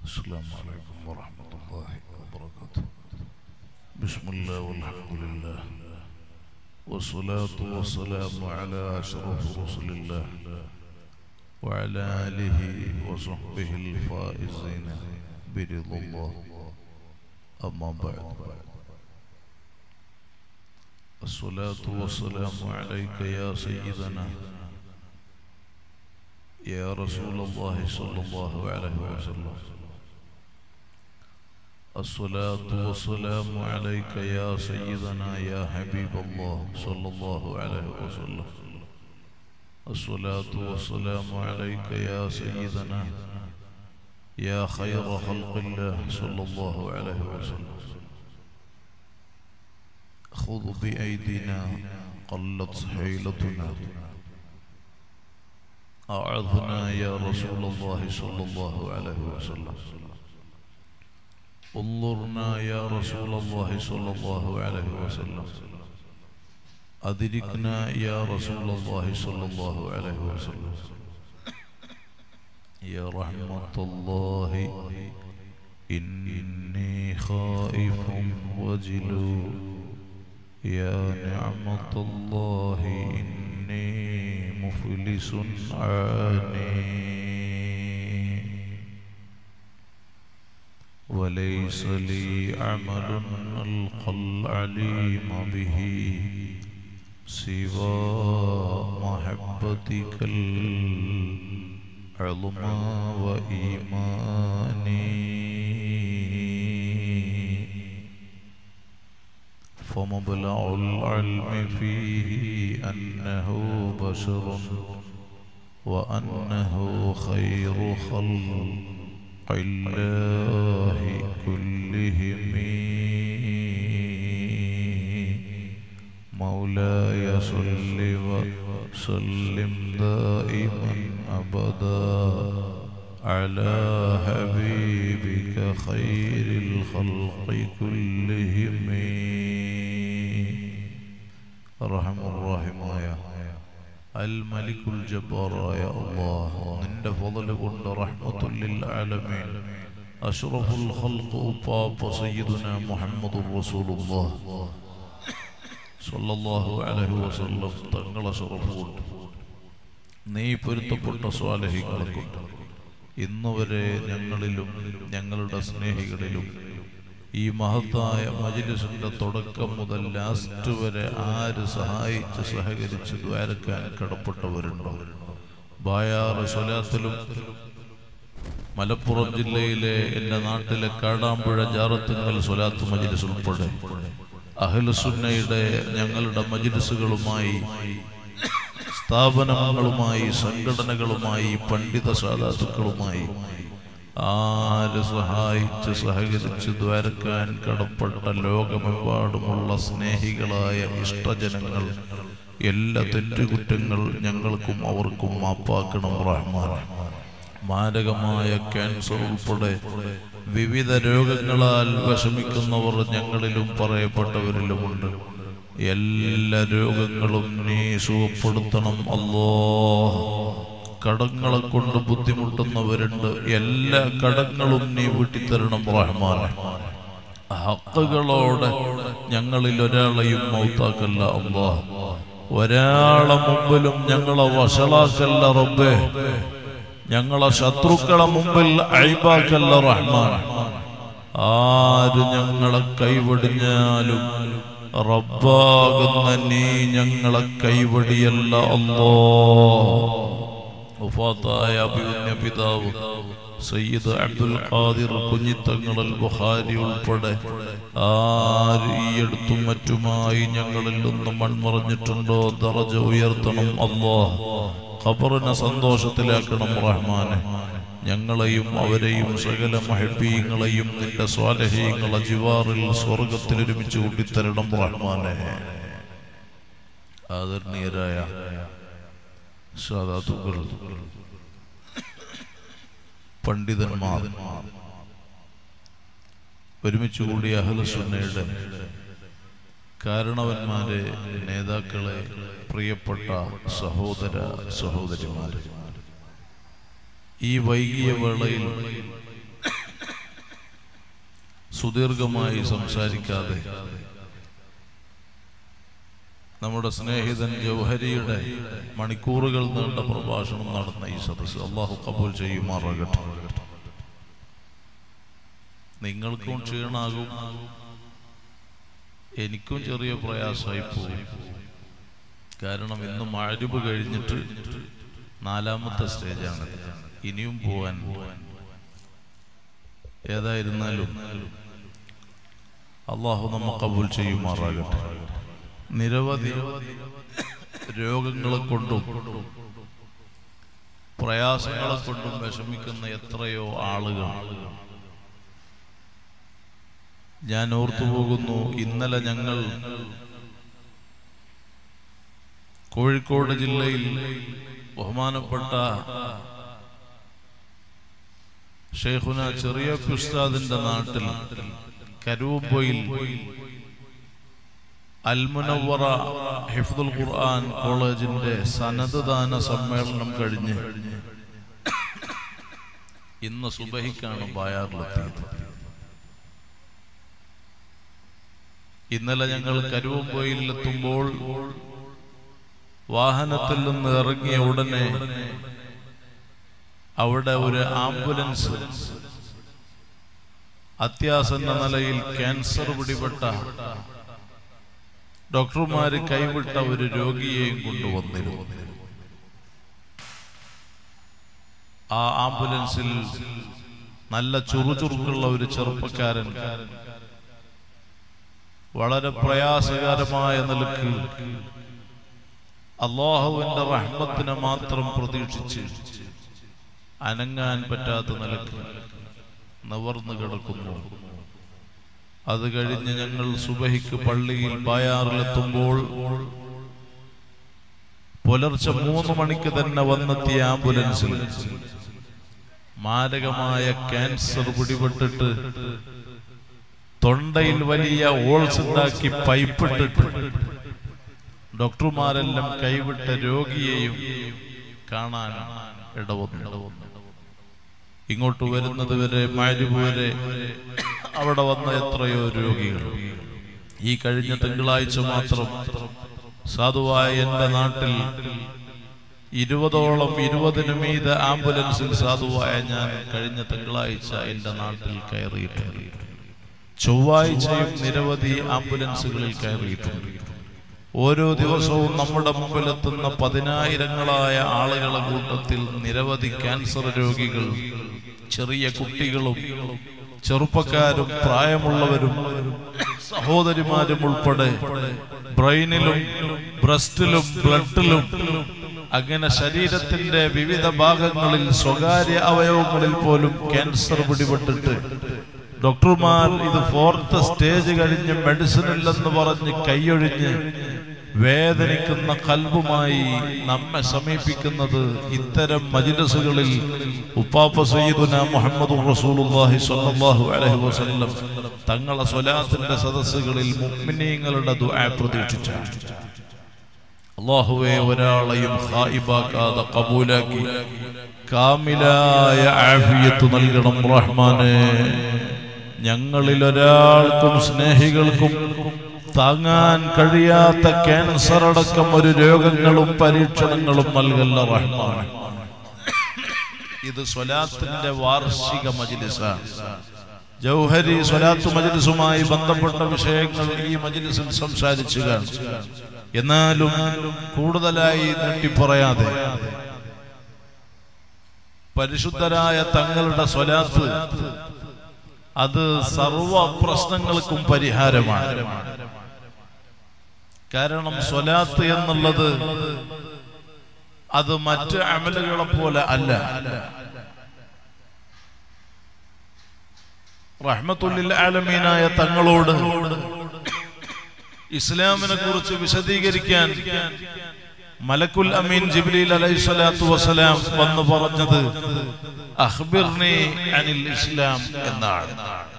السلام عليكم ورحمة الله وبركاته بسم الله والحمد لله والصلاة والسلام على أشرف رسل الله وعلى آله وصحبه الفائزين برضا الله أما بعد الصلاة والسلام عليك يا سيدنا يا رسول الله صلى الله عليه وسلم الصلاة والسلام عليك يا سيدنا يا حبيب الله صلى الله عليه وسلم الصلاة والسلام عليك يا سيدنا يا خير خلق الله صلى الله عليه وسلم خذ بأيدينا قلت حيلتنا أعذنا يا رسول الله صلى الله عليه وسلم انظرنا يا رسول الله صلى الله عليه وسلم أدركنا يا رسول الله صلى الله عليه وسلم يا رحمة الله إني خائف وجلو يا نعمة الله إني مفلس عاني وليس لي عمل ألقى العليم به سوى محبتك العظمى وإيماني فمبلغ العلم فيه أنه بشر وأنه خير خلق الله كلهم مولاي صل وسلم دائما أبدا على حبيبك خير الخلق كلهم رحم الراحمايا الملك الجبار يا الله നിന്റെ ഫضل കൊണ്ട് رحمة للعالمين أشرف الخلق أباب سيدنا محمد رسول الله صلى الله عليه وسلم തങ്ങളെ ഷറഫ് കൊണ്ട് നീ പൊരുത്തപ്പെട്ട സ്വാലഹികളെ കൊണ്ട് ഇന്നുവരെ ഞങ്ങളിലും ഞങ്ങളുടെ സ്നേഹികളിലും ഈ മഹത്തായ മജിലിസിന്റെ തുടക്കം മുതൽ ലാസ്റ്റ് വരെ ആര് സഹായിച്ച് സഹകരിച്ച് ദ്വാരക്കാൻ കടപ്പെട്ടവരുണ്ടോ ബായാറ് സ്വലാത്തിലും മലപ്പുറം ജില്ലയിലെ എൻ്റെ നാട്ടിലെ കാടാമ്പുഴ ജാറത്തുങ്ങൽ സ്വലാത്ത് മജിലിസ് ഉൾപ്പെടെ അഹ്ലുസുന്നയുടെ ഞങ്ങളുടെ മജിലിസുകളുമായി സ്ഥാപനങ്ങളുമായി സംഘടനകളുമായി പണ്ഡിത സാധാത്തുക്കളുമായി ആര് സഹായിച്ച് സഹകരിച്ച് ദ്വാരക്കാൻ കടപ്പെട്ട ലോകമെമ്പാടുമുള്ള സ്നേഹികളായ ഇഷ്ടജനങ്ങൾ എല്ലാ തെറ്റുകുറ്റങ്ങൾ ഞങ്ങൾക്കും അവർക്കും മാപ്പാക്കണം റഹ്മാൻ മാരകമായ ക്യാൻസർ ഉൾപ്പെടെ വിവിധ രോഗങ്ങളാൽ വിഷമിക്കുന്നവർ ഞങ്ങളിലും പറയപ്പെട്ടവരിലുമുണ്ട് എല്ലാ രോഗങ്ങളും നീ സുഖപ്പെടുത്തണം അല്ലോ കടങ്ങളെ കൊണ്ട് ബുദ്ധിമുട്ടുന്നവരുണ്ട് എല്ലാ കടങ്ങളും നീ വീട്ടിത്തരണം റഹ്മാൻ ഹക്കുകളോടെ ഞങ്ങളിൽ ഒരാളെയും മൗത്താക്കല്ല അള്ളാ ഒരാളെ മുമ്പിലും ഞങ്ങളെ വഷളാക്കല്ല റബ്ബേ ഞങ്ങളെ ശത്രുക്കളെ മുമ്പിൽ അഴിബാക്കല്ല റഹ്മാൻ ആര് ഞങ്ങളെ കൈവടിഞ്ഞാലും റബ്ബാകുന്ന നീ ഞങ്ങളെ കൈവടിയല്ല അല്ലോ വഫാത്തായ അഭിമന്യ പിതാവ് സയ്യിദ് അബ്ദുൽ ഖാദിർ കുഞ്ഞിത്തങ്ങൾ ബുഖാരി ഉൾപ്പെടെ ആര് ഈ അടുത്തും മറ്റുമായി ഞങ്ങളിൽ നിന്ന് മൺമറഞ്ഞിട്ടുണ്ടോ ദറജ ഉയർത്തണം അല്ലോ ഖബറിനെ സന്തോഷത്തിലാക്കണം റഹ്മാനെ ഞങ്ങളെയും അവരെയും സകല മഹബീങ്ങളെയും നിന്റെ സ്വാലഹീങ്ങളെ ജിവാറിൽ സ്വർഗത്തിൽ ഒരുമിച്ച് കൂട്ടിത്തരണം റഹ്മാനെ ആദരണീയരായ സാധാതുക്കൾ പണ്ഡിതന്മാർ ഒരുമിച്ച് കൂടിയ അഹലസുന്നയുടെ കാരണവന്മാരെ നേതാക്കളെ പ്രിയപ്പെട്ട സഹോദര സഹോദരിമാരെ ഈ വൈകിയ വേളയിൽ സുദീർഘമായി സംസാരിക്കാതെ നമ്മുടെ സ്നേഹിതൻ ജൗഹരിയുടെ മണിക്കൂറുകൾ നീണ്ട പ്രഭാഷണം നടന്ന ഈ സദസ് അള്ളാഹു കബൂൽ ചെയ്യുമാറാകട്ടെ നിങ്ങൾക്കും ക്ഷീണാകും എനിക്കും ചെറിയ പ്രയാസമായി പോകും കാരണം ഇന്ന് മഴരുവ് കഴിഞ്ഞിട്ട് നാലാമത്തെ സ്റ്റേജാണ് ഇനിയും പോവാൻ ഏതായിരുന്നാലും അള്ളാഹു നമ്മ കബൂൽ ചെയ്യുമാറാകട്ടെ നിരവധി രോഗങ്ങളെ കൊണ്ടും പ്രയാസങ്ങളെ കൊണ്ടും വിഷമിക്കുന്ന എത്രയോ ആളുകൾ ഞാൻ ഓർത്തു പോകുന്നു ഇന്നലെ ഞങ്ങൾ കോഴിക്കോട് ജില്ലയിൽ ബഹുമാനപ്പെട്ട ഷെയ്ഖുന ചെറിയ ഉസ്താദിന്റെ നാട്ടിൽ കരുവമ്പൊയിൽ അൽമുനവറ ഹിഫ്ദുൽ ഖുർആൻ കോളേജിന്റെ സനത് ദാന സമ്മേളനം കഴിഞ്ഞ് ഇന്ന് സുബഹിക്കാണ് ബായാറിലെത്തിയത് ഇന്നലെ ഞങ്ങൾ കരുവമ്പൊയിലെത്തുമ്പോൾ വാഹനത്തിൽ നിന്ന് ഇറങ്ങിയ ഉടനെ അവിടെ ഒരു ആംബുലൻസ് അത്യാസന്ന നിലയിൽ ക്യാൻസർ പിടിപെട്ട ഡോക്ടർമാര് കൈവിട്ട ഒരു രോഗിയെയും കൊണ്ടുവന്നിരുന്നു ആ ആംബുലൻസിൽ നല്ല ചുറുചുറുക്കുള്ള ഒരു ചെറുപ്പക്കാരൻ വളരെ പ്രയാസകരമായ നിലക്ക് അള്ളാഹുവിന്റെ റഹ്മത്തിനെ മാത്രം പ്രതീക്ഷിച്ച് അനങ്ങാൻ പറ്റാത്ത നിലക്ക് നിവർന്നു കിടക്കുന്നു അത് കഴിഞ്ഞ് ഞങ്ങൾ സുബഹിക്ക് പള്ളിയിൽ ബായാറിലെത്തുമ്പോൾ പുലർച്ചെ മൂന്ന് മണിക്ക് തന്നെ വന്നെത്തിയ ആംബുലൻസിൽ മാരകമായ ക്യാൻസർ പിടിപെട്ടിട്ട് തൊണ്ടയിൽ വലിയ ഓൾസ് ഉണ്ടാക്കി പൈപ്പിട്ടിട്ട് ഡോക്ടർമാരെല്ലാം കൈവിട്ട രോഗിയെയും കാണാൻ ഇടവന്നു ഇങ്ങോട്ട് വരുന്നത് വരെ മാരിവ് വരെ അവിടെ വന്ന എത്രയോ രോഗികൾ ഈ കഴിഞ്ഞ തിങ്കളാഴ്ച മാത്രം സാധുവായ എന്റെ നാട്ടിൽ ഇരുപതോളം ഇരുപതിനു മീത ആംബുലൻസിൽ സാധുവായ ഞാൻ കഴിഞ്ഞ തിങ്കളാഴ്ച എന്റെ നാട്ടിൽ കയറിയിട്ടുണ്ട് ചൊവ്വാഴ്ചയും നിരവധി ആംബുലൻസുകളിൽ കയറിയിട്ടുണ്ട് ഓരോ ദിവസവും നമ്മുടെ മുമ്പിലെത്തുന്ന പതിനായിരങ്ങളായ ആളുകളെ കൂട്ടത്തിൽ നിരവധി ക്യാൻസർ രോഗികൾ ചെറിയ കുട്ടികളും ചെറുപ്പക്കാരും പ്രായമുള്ളവരും സഹോദരിമാരും ഉൾപ്പെടെ ബ്രെയിനിലും ബ്രസ്റ്റിലും ബ്ലഡിലും അങ്ങനെ ശരീരത്തിന്റെ വിവിധ ഭാഗങ്ങളിൽ സ്വകാര്യ അവയവങ്ങളിൽ പോലും ക്യാൻസർ പിടിപെട്ടിട്ട് ഡോക്ടർമാർ ഇത് ഫോർത്ത് സ്റ്റേജ് കഴിഞ്ഞ് മെഡിസിൻ ഇല്ലെന്ന് പറഞ്ഞ് കൈയൊഴിഞ്ഞ് വേദനിക്കുന്ന കൽബുമായി നമ്മെ സമീപിക്കുന്നത് ഇത്തരം മജിലസുകളിൽ ഉപ്പാപ്പ സയ്യിദുന മുഹമ്മദ് റസൂലുള്ളാഹി സ്വല്ലല്ലാഹു അലൈഹി വസല്ലം തങ്ങളെ സ്വലാത്തിന്റെ സദസ്സുകളിൽ മുഅ്മിനീങ്ങളുടെ ദുആ പ്രതീക്ഷിച്ചാണ് അള്ളാഹുവെ ഒരാളെയും ഹായിബാക്കാതെ കബൂലാക്കി കാമിലായ ആഫിയത്ത് നൽകണം റഹ്മാനെ ഞങ്ങളിൽ ഒരാൾക്കും സ്നേഹികൾക്കും താങ്ങാൻ കഴിയാത്ത ക്യാൻസർ അടക്കം ഒരു രോഗങ്ങളും പരീക്ഷണങ്ങളും നൽകല്ല റഹ്മാൻ ഇത് സ്വലാത്തിന്റെ വാർഷിക മജിലിസാണ് ജൗഹരി സ്വലാത്തു മജിലിസുമായി ബന്ധപ്പെട്ട വിഷയങ്ങൾ ഈ മജിലിസിൽ സംസാരിച്ചു എന്നാലും കൂടുതലായി നീട്ടി പറയാതെ പരിശുദ്ധരായ തങ്ങളുടെ സ്വലാത്ത് അത് സർവ പ്രശ്നങ്ങൾക്കും പരിഹാരമാണ് കാരണം സ്വലാത്ത് എന്നുള്ളത് അത് മറ്റ് അമലുകളെ പോലെ അല്ല റഹ്മത്തുല്ലിൽ ആലമീനായ തങ്ങളോട് ഇസ്ലാമിനെ കുറിച്ച് വിശദീകരിക്കാൻ മലക്കുൽ അമീൻ ജിബ്രീൽ അലൈഹി സ്വലാത്തു വസ്സലാം വന്ന് പറഞ്ഞത് അഖ്ബിർനി അനിൽ ഇസ്ലാം എന്നാണ്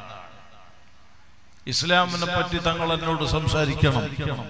ഇസ്ലാമിനെ പറ്റി തങ്ങൾ എന്നോട് സംസാരിക്കണം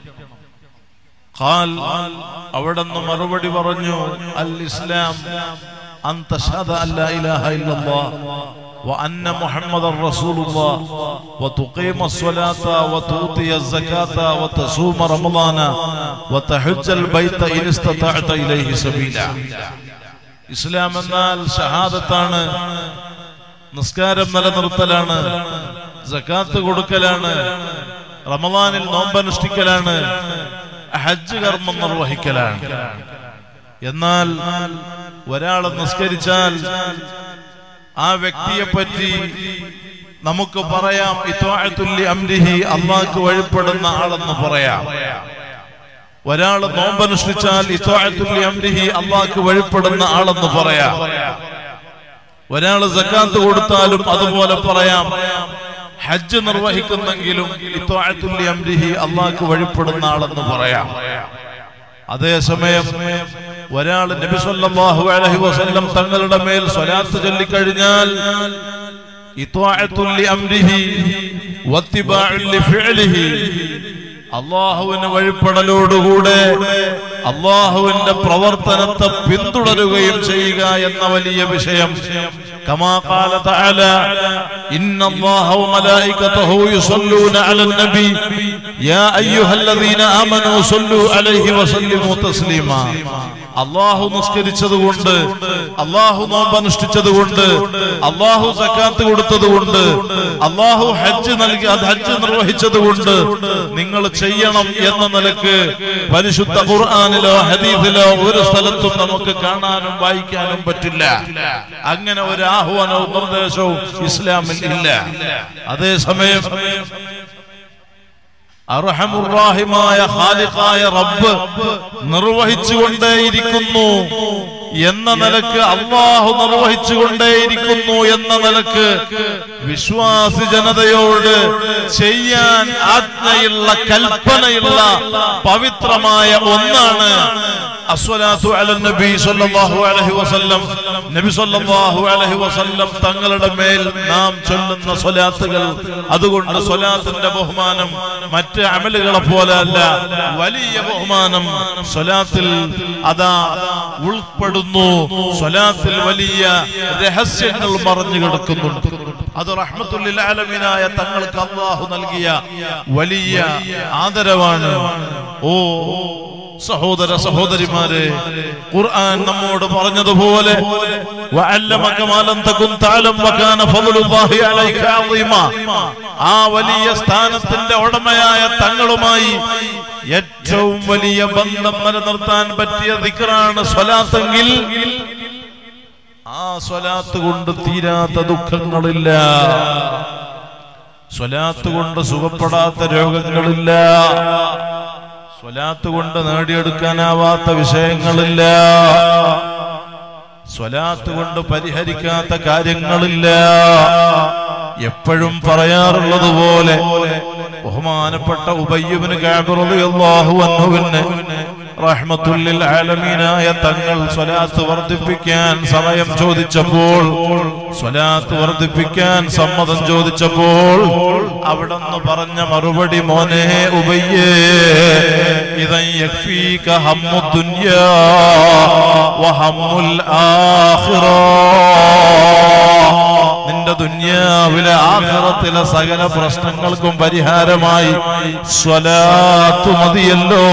ഖാൽ അവിടെന്ന് മറുപടി പറഞ്ഞു അൽ ഇസ്ലാം അൻ തഷ്ഹദ അല്ലാ ഇലാഹ ഇല്ലല്ലാഹ് وأن محمد رسول الله وتقيم الصلاة وتؤتي الزكاة وتصوم رمضان وتحج البيت إن استطعت إليه سبيلا ഇസ്ലാം എന്നാൽ ഷഹാദത്താണ് നിസ്കാരം നിലനിർത്തലാണ് സക്കാത്ത് കൊടുക്കലാണ് റമദാനിൽ നോമ്പനുഷ്ഠിക്കലാണ് ഹജ്ജ് കർമ്മം നിർവഹിക്കലാണ് എന്നാൽ ഒരാൾ നിസ്കരിച്ചാൽ ആ വ്യക്തിയെ പറ്റി നമുക്ക് പറയാം ഇത്വാഅത്തുല്ലി അംരിഹി അള്ളാഹ്ക്ക് വഴിപ്പെടുന്ന ആളെന്ന് പറയാം ഒരാൾ നോമ്പനുഷ്ഠിച്ചാൽ ഇത്വാഅത്തുല്ലി അംരിഹി അള്ളാഹ്ക്ക് വഴിപ്പെടുന്ന ആളെന്ന് പറയാം ഒരാൾ സക്കാത്ത് കൊടുത്താലും അതുപോലെ പറയാം ഹജ്ജ് നിർവഹിക്കുന്നെങ്കിലും ഇത്വാഅത്തുല്ലി അംരിഹി അള്ളാഹ്ക്ക് വഴിപ്പെടുന്ന ആളെന്ന് പറയാം അതേസമയം ഒരാൾ നബി സല്ലല്ലാഹു അലൈഹി വസല്ലം തങ്ങളുടെ മേൽ സ്വലാത്ത് ചൊല്ലിക്കഴിഞ്ഞാൽ ഇത്വാഅത്തുൽ ലിഅംരിഹി വത്തിബാഉൽ ലിഫിഅലിഹി അള്ളാഹുവിന് വഴിപ്പെടലോടുകൂടെ അള്ളാഹുവിന്റെ പ്രവർത്തനത്തെ പിന്തുടരുകയും ചെയ്യുക എന്ന വലിയ വിഷയം كما قال تعالى إن الله وملائكته يصلون على النبي يا أيها الذين آمنوا صلوا عليه وسلموا تسليما അള്ളാഹു നിസ്കരിച്ചത് കൊണ്ട് അള്ളാഹു നോമ്പ് അനുഷ്ഠിച്ചത് കൊണ്ട് അള്ളാഹു സക്കാത്ത് കൊടുത്തത് കൊണ്ട് അള്ളാഹു ഹജ്ജ് നൽകി അത് ഹജ്ജ് നിർവഹിച്ചത് കൊണ്ട് നിങ്ങൾ ചെയ്യണം എന്ന നിലക്ക് പരിശുദ്ധ ഖുർആാനിലോ ഹദീഫിലോ ഒരു സ്ഥലത്തും നമുക്ക് കാണാനും വായിക്കാനും പറ്റില്ല അങ്ങനെ ഒരു ആഹ്വാനവും നിർദ്ദേശവും ഇസ്ലാമിൽ ഇല്ല അതേസമയം അർഹമുറാഹിമായ ഖാലിഖായ റബ്ബ് നിർവഹിച്ചുകൊണ്ടേയിരിക്കുന്നു എന്ന നിലക്ക് അള്ളാഹു നിർവഹിച്ചുകൊണ്ടേയിരിക്കുന്നു എന്ന നിലക്ക് വിശ്വാസി ജനതയോട് ചെയ്യാൻ ആജ്ഞയുള്ള കൽപ്പനയുള്ള പവിത്രമായ ഒന്നാണ് അസ്വലാത്തു അല നബി സല്ലല്ലാഹു അലൈഹി വസല്ലം നബി സല്ലല്ലാഹു അലൈഹി വസല്ലം തങ്ങളുടെ മേൽ നാം ചൊല്ലുന്ന സ്വലാത്തുകൾ അതുകൊണ്ട് സ്വലാത്തിന്റെ ബഹുമാനം മറ്റ് അമലുകളെ പോലെ അല്ല വലിയ ബഹുമാനം സ്വലാത്തിൽ അതാ ഉൾപ്പെടുന്നു സ്വലാത്തിൽ വലിയ രഹസ്യങ്ങൾ മറഞ്ഞു കിടക്കുന്നുണ്ട് അത് റഹ്മത്തുല്ലിൽ ആലമീനായ തങ്ങൾക്ക് അള്ളാഹു നൽകിയ വലിയ ആദരവാണ് ഓ സഹോദര സഹോദരിമാരെ ഖുർആൻ നമ്മോട് പറഞ്ഞതുപോലെ വഅല്ലമക മാ ലം തകുൻ തഅലം വകാന ഫളലുല്ലാഹി അലൈക അളീമ ആ വലിയ സ്ഥാനത്തിന്റെ ഉടമയായ തങ്ങളുമായി ഏറ്റവും വലിയ ബന്ധം നിലനിർത്താൻ പറ്റിയ ദിക്റാണ് സ്വലാത്തെങ്കിൽ ആ സ്വലാത്ത് കൊണ്ട് തീരാത്ത ദുഃഖങ്ങളില്ല സ്വലാത്ത് കൊണ്ട് സുഖപ്പെടാത്ത രോഗങ്ങളില്ല സ്വലാത്ത് കൊണ്ട് നേടിയെടുക്കാനാവാത്ത വിഷയങ്ങളില്ല സ്വലാത്ത് കൊണ്ട് പരിഹരിക്കാത്ത കാര്യങ്ങളില്ല എപ്പോഴും പറയാറുള്ളത് പോലെ ബഹുമാനപ്പെട്ട ഉബയ്യബിന് കാബിറുള്ളാഹു അന്നുവിന് റഹ്മത്തുല്ലിൽ ആലമീനായ തങ്ങൾ സ്വലാത്ത് വർദ്ധിപ്പിക്കാൻ സമയം ചോദിച്ചപ്പോൾ സ്വലാത്ത് വർദ്ധിപ്പിക്കാൻ സമ്മതം ചോദിച്ചപ്പോൾ അവിടെന്ന് പറഞ്ഞ മറുപടി മോനെ ഉബയ്യേ ഇതൻ യക്ഫീക ഹമ്മു ദുനിയാ വഹമ്മുൽ ആഖിറ നിന്റെ ദുന്യാവിലെ ആഖിറത്തിലെ സകല പ്രശ്നങ്ങൾക്കും പരിഹാരമായി സ്വലാത്തു മതിയല്ലോ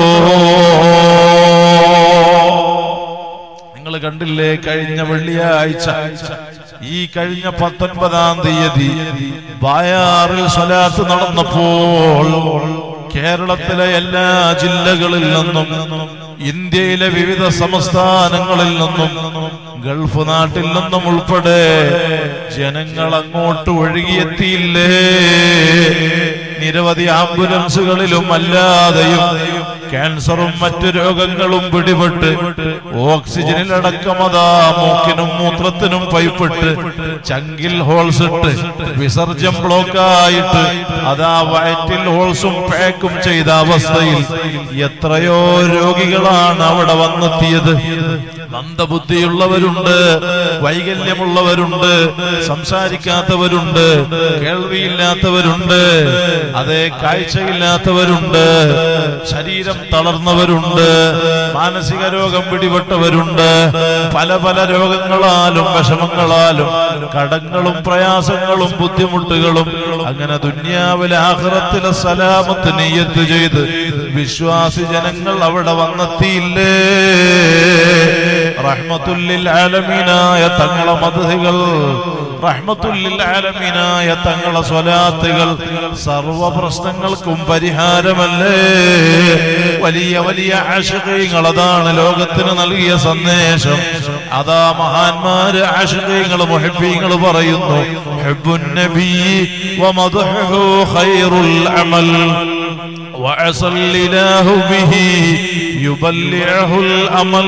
നിങ്ങൾ കണ്ടില്ലേ കഴിഞ്ഞ വെള്ളിയാഴ്ച ഈ കഴിഞ്ഞ പത്തൊൻപതാം തീയതി ബായാറിൽ സ്വലാത്ത് നടന്നപ്പോൾ കേരളത്തിലെ എല്ലാ ജില്ലകളിൽ നിന്നും ഇന്ത്യയിലെ വിവിധ സംസ്ഥാനങ്ങളിൽ നിന്നും ഗൾഫ് നാട്ടിൽ നിന്നും ഉൾപ്പെടെ ജനങ്ങൾ അങ്ങോട്ട് ഒഴുകിയെത്തിയില്ലേ നിരവധി ആംബുലൻസുകളിലും അല്ലാതെയും ക്യാൻസറും മറ്റു രോഗങ്ങളും പിടിപെട്ട് ഓക്സിജനിലടക്കമതാ മൂക്കിനും മൂത്രത്തിനും പൈപ്പിട്ട് ചങ്കിൽ ഹോൾസ് ഇട്ട് വിസർജ്യം ബ്ലോക്കായിട്ട് അതാ വയറ്റിൽ ഹോൾസും പാക്കും ചെയ്ത അവസ്ഥയിൽ എത്രയോ രോഗികളാണ് അവിടെ വന്നെത്തിയത് മന്ദബുദ്ധിയുള്ളവരുണ്ട് വൈകല്യമുള്ളവരുണ്ട് സംസാരിക്കാത്തവരുണ്ട് കേൾവിയില്ലാത്തവരുണ്ട് അതേ കാഴ്ചയില്ലാത്തവരുണ്ട് ശരീരം തളർന്നവരുണ്ട് മാനസിക രോഗം പിടിപെട്ടവരുണ്ട് പല പല രോഗങ്ങളാലും വിഷമങ്ങളാലും കടങ്ങളും പ്രയാസങ്ങളും ബുദ്ധിമുട്ടുകളും അങ്ങനെ ദുന്യാവിലെ ആഹ്റത്തിലെ സലാമത്ത് നെയ്യത്ത് ചെയ്ത് വിശ്വാസി ജനങ്ങൾ അവിടെ വന്നെത്തിയില്ലേ റഹ്മത്തുല്ലിൽ ആലമീനായ തങ്ങളെ മധുകൾ റഹ്മത്തുല്ലിൽ ആലമീനായ തങ്ങളെ സ്വലാത്തുകൾ സർവ പ്രശ്നങ്ങൾക്കും പരിഹാരമല്ലേ വലിയ വലിയ ആശുഖീങ്ങൾ അതാണ് ലോകത്തിന് നൽകിയ സന്ദേശം അതാ മഹാന്മാര് ആശുഖീങ്ങൾ മുഹബീങ്ങൾ പറയുന്നു ഹുബ്ബുൻ നബി വമദ്ഹുഹു ഖൈറുൽ അമൽ وعسى الإله به يبلعه الأمل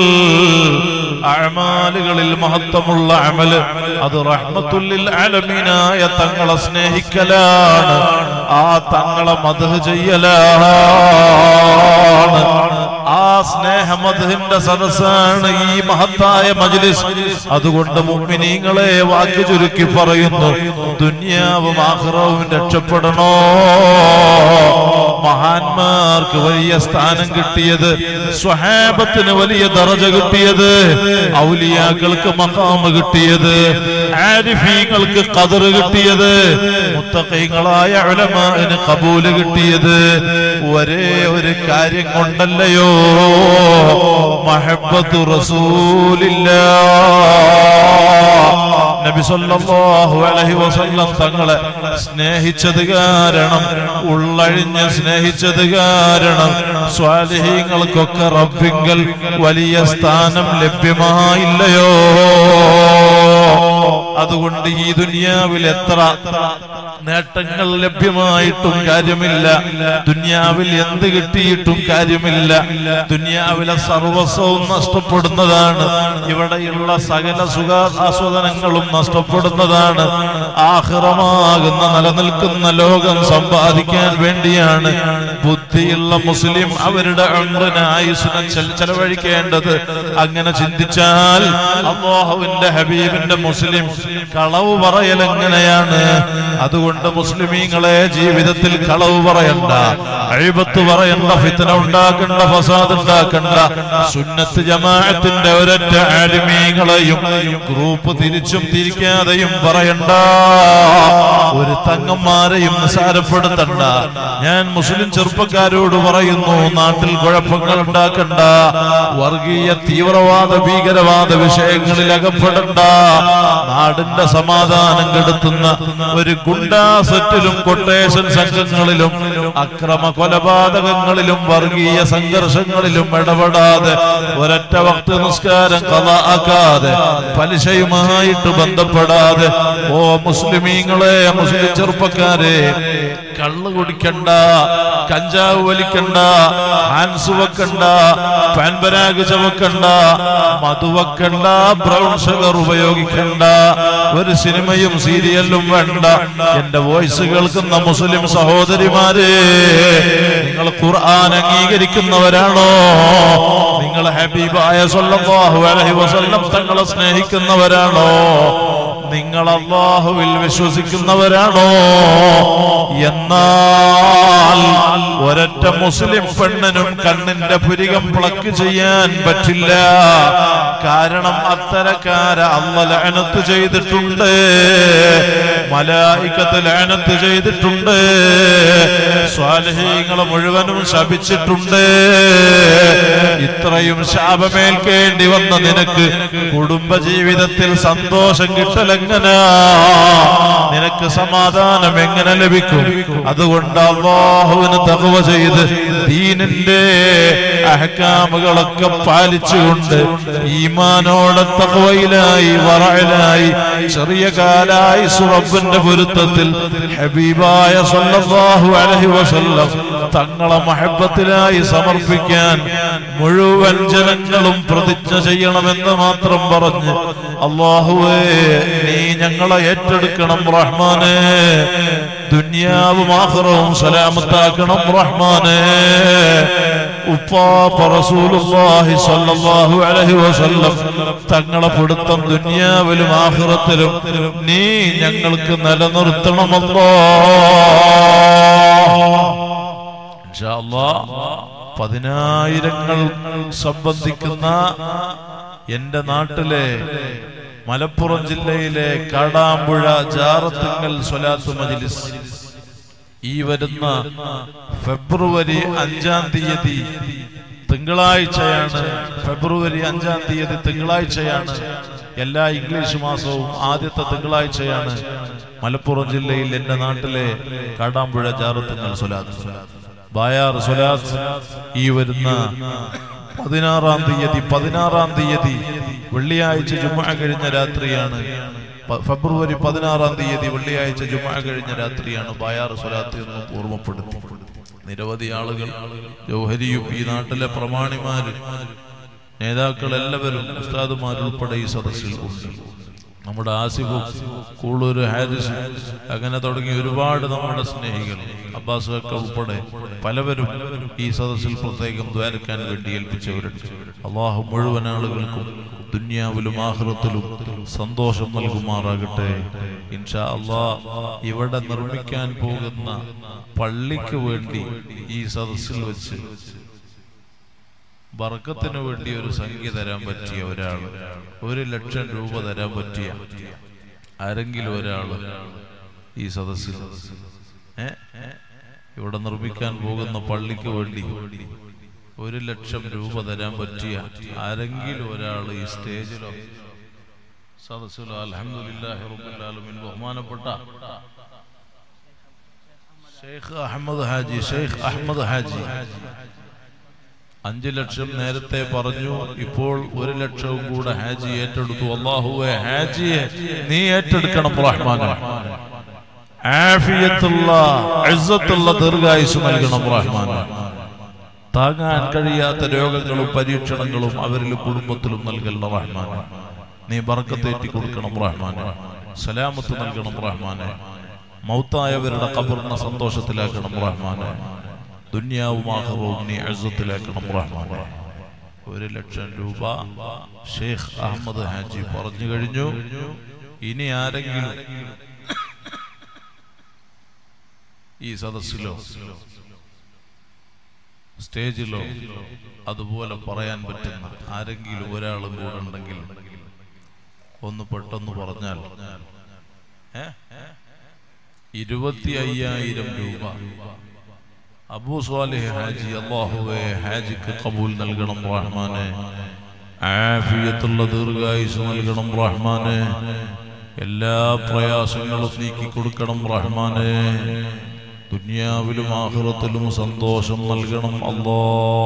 അഴമാലുകളിൽ മഹത്വമുള്ള അമല് അത് റഹ്മത്തുല്ലിൽ അലമീനായ തങ്ങളെ സ്നേഹിക്കലാണ് ആ തങ്ങളെ മധു ചെയ്യലാണ് ആ സ്നേഹമധുവിന്റെ സദസ്സാണ് ഈ മഹത്തായ മജ്ലിസ് അതുകൊണ്ട് മുഅ്മിനീങ്ങളെ വാക്ക് ചുരുക്കി പറയുന്നു ദുന്യാവും ആഖിറവും രക്ഷപ്പെടണോ മഹാന്മാർക്ക് വലിയ സ്ഥാനം കിട്ടിയത് സ്വഹാബത്തിന് വലിയ ദറജ കിട്ടിയത് ഔലിയാക്കൾക്ക് മഖാമ് കിട്ടിയത് ആരിഫീങ്ങൾക്ക് ഖദർ കിട്ടിയത് മുത്തഖീങ്ങളായ ഉലമാന് കബൂല് കിട്ടിയത് ഒരേ ഒരു കാര്യം കൊണ്ടല്ലയോ മഹബത്തു റസൂലില്ലാ നബി സല്ലല്ലാഹു അലൈഹി വസല്ലം തങ്ങളെ സ്നേഹിച്ചത് കാരണം ഉള്ളഴിഞ്ഞ് സ്നേഹിച്ചത് കാരണം സ്വാലിഹീങ്ങൾക്കൊക്കെ റബ്ബിങ്കൽ വലിയ സ്ഥാനം ലഭ്യമായില്ലയോ അതുകൊണ്ട് ഈ ദുനിയാവിൽ എത്ര നേട്ടങ്ങൾ ലഭ്യമായിട്ടും കാര്യമില്ല ദുനിയാവിൽ എന്ത് കിട്ടിയിട്ടും കാര്യമില്ല ദുനിയാവിലെ സർവസ്വവും നഷ്ടപ്പെടുന്നതാണ് ഇവിടെയുള്ള സകല സുഖാസ്വദനങ്ങളും നഷ്ടപ്പെടുന്നതാണ് ആഹ്റമാകുന്ന നിലനിൽക്കുന്ന ലോകം സമ്പാദിക്കാൻ വേണ്ടിയാണ് ബുദ്ധിയുള്ള മുസ്ലിം അവരുടെ അമ്രിന് ആയുസിനെ ചെല- ചെലവഴിക്കേണ്ടത് അങ്ങനെ ചിന്തിച്ചാൽ അള്ളാഹുവിന്റെ ഹബീബിന്റെ മുസ്ലിം കളവ് പറയൽ എങ്ങനെയാണ് അതുകൊണ്ട് മുസ്ലിമീങ്ങളെ ജീവിതത്തിൽ കളവ് പറയണ്ട അഴിബത്ത് പറയണ്ട ഫിത്തന ഉണ്ടാക്കണ്ട ഫസാദ് ഉണ്ടാക്കണ്ട സുന്നത്ത് ജമാഅത്തിന്റെ ഒരൊറ്റ ആലിമീങ്ങളെയും ഗ്രൂപ്പ് തിരിച്ചും തിരിക്കാതെയും പറയണ്ട ഒരു തങ്ങന്മാരെയും നിസാരപ്പെടുത്തണ്ട ഞാൻ മുസ്ലിം ചെറുപ്പക്കാരോട് പറയുന്നു നാട്ടിൽ കുഴപ്പങ്ങൾ ഉണ്ടാക്കണ്ട വർഗീയ തീവ്രവാദ ഭീകരവാദ വിഷയങ്ങളിൽ അകപ്പെടണ്ട നാടിന്റെ സമാധാനം കെടുത്തുന്ന ഒരു ഗുണ്ടാ സെറ്റിലും കൊട്ടേഷൻ സംഘങ്ങളിലും അക്രമ കൊലപാതകങ്ങളിലും വർഗീയ സംഘർഷങ്ങളിലും ഇടപെടാതെ ഒരൊറ്റ വക്ത നിസ്കാരം കഥ ആക്കാതെ പലിശയുമായിട്ട് ബന്ധപ്പെടാതെ ഓ മുസ്ലിമീങ്ങളെ മുസ്ലിം ചെറുപ്പക്കാരെ കള്ള് കുടിക്കണ്ട കഞ്ചാവ് വലിക്കണ്ട ഹാൻസ് വെക്കണ്ട പാൻപരാഗ് ചവക്കണ്ട മധു വെക്കണ്ട ബ്രൗൺ ഷുഗർ ഉപയോഗിക്കണ്ട ഒരു സിനിമയും സീരിയലും വേണ്ട എന്റെ വോയിസ് കേൾക്കുന്ന മുസ്ലിം സഹോദരിമാരെ നിങ്ങൾ ഖുർആൻ അംഗീകരിക്കുന്നവരാണോ നിങ്ങൾ ഹബീബായ സല്ലല്ലാഹു അലൈഹി വസല്ലം തങ്ങളെ സ്നേഹിക്കുന്നവരാണോ നിങ്ങൾ അള്ളാഹുവിൽ വിശ്വസിക്കുന്നവരാണോ എന്നാൽ ഒരൊറ്റ മുസ്ലിം പെണ്ണിനും കണ്ണിന്റെ പുരികം പ്ലക്ക് ചെയ്യാൻ പറ്റില്ല കാരണം അത്തരക്കാര അല്ല ലഅനത്ത് ചെയ്തിട്ടുണ്ട് മലായിക്കത്ത് ലഅനത്ത് ചെയ്തിട്ടുണ്ട് സ്വാലിഹീങ്ങളെ മുഴുവനും ശപിച്ചിട്ടുണ്ട് ഇത്രയും ശാപമേൽക്കേണ്ടി വന്ന നിനക്ക് കുടുംബജീവിതത്തിൽ സന്തോഷം കിട്ടലെങ്ങനാ നിനക്ക് സമാധാനം എങ്ങനെ ലഭിക്കും അതുകൊണ്ട് അള്ളാഹുവിന് തകവ ചെയ്ത് ദീനിന്റെ അഹക്കാമുകളൊക്കെ പാലിച്ചുകൊണ്ട് ഈമാനോടെ തകവയിലായി വറയിലായി ചെറിയ കാലായി സുറബിന്റെ പൊരുത്തത്തിൽ ഹബീബായ സല്ലല്ലാഹു അലൈഹി വസല്ലം തങ്ങളെ മഹബത്തിലായി സമർപ്പിക്കാൻ മുഴുവൻ ജനങ്ങളും പ്രതിജ്ഞ ചെയ്യണമെന്ന് മാത്രം പറഞ്ഞ് അള്ളാഹുവേ നീ ഞങ്ങളെ ഏറ്റെടുക്കണം റഹ്മാനെ ദുന്യാവും ആഖിറവും സലാമത്താക്കണം റഹ്മാനെ ഉപ്പാപ്പ റസൂലുള്ളാഹി സ്വല്ലല്ലാഹു അലൈഹി വസല്ലം തങ്ങളെ പിടുത്തം ദുന്യാവിലും ആഖിറത്തിലും നീ ഞങ്ങൾക്ക് നിലനിർത്തണമല്ലോ ഇൻഷാ അല്ലാഹ് പതിനായിരങ്ങൾ സംബന്ധിക്കുന്ന എന്റെ നാട്ടിലെ മലപ്പുറം ജില്ലയിലെ കാടാമ്പുഴ ജാറത്തുങ്ങൽ സ്വലാത്ത് മജിലിസ് ഈ വരുന്ന ഫെബ്രുവരി അഞ്ചാം തീയതി തിങ്കളാഴ്ചയാണ് ഫെബ്രുവരി അഞ്ചാം തീയതി തിങ്കളാഴ്ചയാണ് എല്ലാ ഇംഗ്ലീഷ് മാസവും ആദ്യത്തെ തിങ്കളാഴ്ചയാണ് മലപ്പുറം ജില്ലയിൽ എന്റെ നാട്ടിലെ കാടാമ്പുഴ ജാറത്തുങ്ങൽ സ്വലാത്ത് ബായാർ സ്വലാത്ത് ഈ വരുന്ന പതിനാറാം തീയതി പതിനാറാം തീയതി വെള്ളിയാഴ്ച ജുമ കഴിഞ്ഞ രാത്രിയാണ് പ- ഫെബ്രുവരി പതിനാറാം തീയതി വെള്ളിയാഴ്ച ജുമ കഴിഞ്ഞ രാത്രിയാണ് ബായാർ സ്വലാത്ത് എന്ന് ഓർമ്മപ്പെടുത്തി നിരവധി ആളുകൾ ജൗഹരിയും ഈ നാട്ടിലെ പ്രമാണിമാര് നേതാക്കൾ എല്ലാവരും ഉസ്താദുമാരുൾപ്പെടെ ഈ സദസ്സിൽ ഉണ്ട് നമ്മുടെ ആസിഫും കൂളൂര് ഹാരിസ് അങ്ങനെ തുടങ്ങി ഒരുപാട് നമ്മുടെ സ്നേഹികൾ അബ്ബാസ് ഒക്കെ ഉൾപ്പെടെ പലവരും ഈ സദസ്സിൽ പ്രത്യേകം ദ്വാരക്കാൻ വേണ്ടി ഏൽപ്പിച്ചവരുണ്ട് അള്ളാഹു മുഴുവൻ ആളുകൾക്കും ദുന്യാവിലും ആഹ്റത്തിലും സന്തോഷം നൽകുമാറാകട്ടെ ഇൻഷാ അള്ളാ ഇവിടെ നിർമ്മിക്കാൻ പോകുന്ന പള്ളിക്ക് വേണ്ടി ഈ സദസ്സിൽ വെച്ച് ബർക്കത്തിന് വേണ്ടി ഒരു സംഖ്യ തരാൻ പറ്റിയ ഒരാൾ ഒരു ലക്ഷം രൂപ തരാൻ പറ്റിയ ആരെങ്കിലും ഒരാള് ഈ സദസ്സിൽ ഏ ഇവിടെ നിർമ്മിക്കാൻ പോകുന്ന പള്ളിക്ക് വേണ്ടി ഒരു ലക്ഷം രൂപ തരാൻ പറ്റിയ ആരെങ്കിലും ഒരാൾ ഈ സ്റ്റേജിലോ സദസ്സിലോ അൽഹംദുലില്ലാഹി റബ്ബിൽ ആലമീൻ ബഹുമാനപ്പെട്ട ഷെയ്ഖ് അഹമ്മദ് ഹാജി ഷെയ്ഖ് അഹമ്മദ് ഹാജി അഞ്ചു ലക്ഷം നേരത്തെ പറഞ്ഞു ഇപ്പോൾ ഒരു ലക്ഷവും കൂടെ ഹാജി ഏറ്റെടുത്തു അള്ളാഹുവെ ഹാജിയെ നീ ഏറ്റെടുക്കണം റഹ്മാനെ ആഫിയത്തുള്ള ഇസ്സത്തുള്ള ദീർഘായുസ് നൽകണം റഹ്മാനെ താങ്ങാൻ കഴിയാത്ത രോഗങ്ങളും പരീക്ഷണങ്ങളും അവരിലും കുടുംബത്തിലും നൽകണം റഹ്മാനെ നീ ബർക്കത്തേറ്റി കൊടുക്കണം റഹ്മാനെ സലാമത്ത് നൽകണം റഹ്മാനെ മൗത്തായവരുടെ കബറിനെ സന്തോഷത്തിലാക്കണം റഹ്മാനെ ദുന്യാവും ആഹ്റവും നീ അഴുത്തത്തിലാക്കണം റഹ്മാനെ ഒരു ലക്ഷം രൂപ ഷെയ്ഖ് അഹമ്മദ് ഹാജി പറഞ്ഞു കഴിഞ്ഞു ഇനി ആരെങ്കിലും ഈ സദസ്സിലോ സ്റ്റേജിലോ അതുപോലെ പറയാൻ പറ്റുന്ന ആരെങ്കിലും ഒരാളും കൂടെ ഉണ്ടെങ്കിൽ ഒന്ന് പെട്ടെന്ന് പറഞ്ഞാൽ ഏ? ഇരുപത്തി അയ്യായിരം രൂപ അബൂ സ്വാലിഹ് ഹാജി അള്ളാഹുവെ ഹാജിക്ക് കബൂൽ നൽകണം റഹ്മാനെ ആഫിയത്തുള്ള ദീർഘായുസ് നൽകണം റഹ്മാനെ എല്ലാ പ്രയാസങ്ങളും നീക്കി കൊടുക്കണം റഹ്മാനെ ദുനിയാവിലും ആഹ്റത്തിലും സന്തോഷം നൽകണം അല്ലോ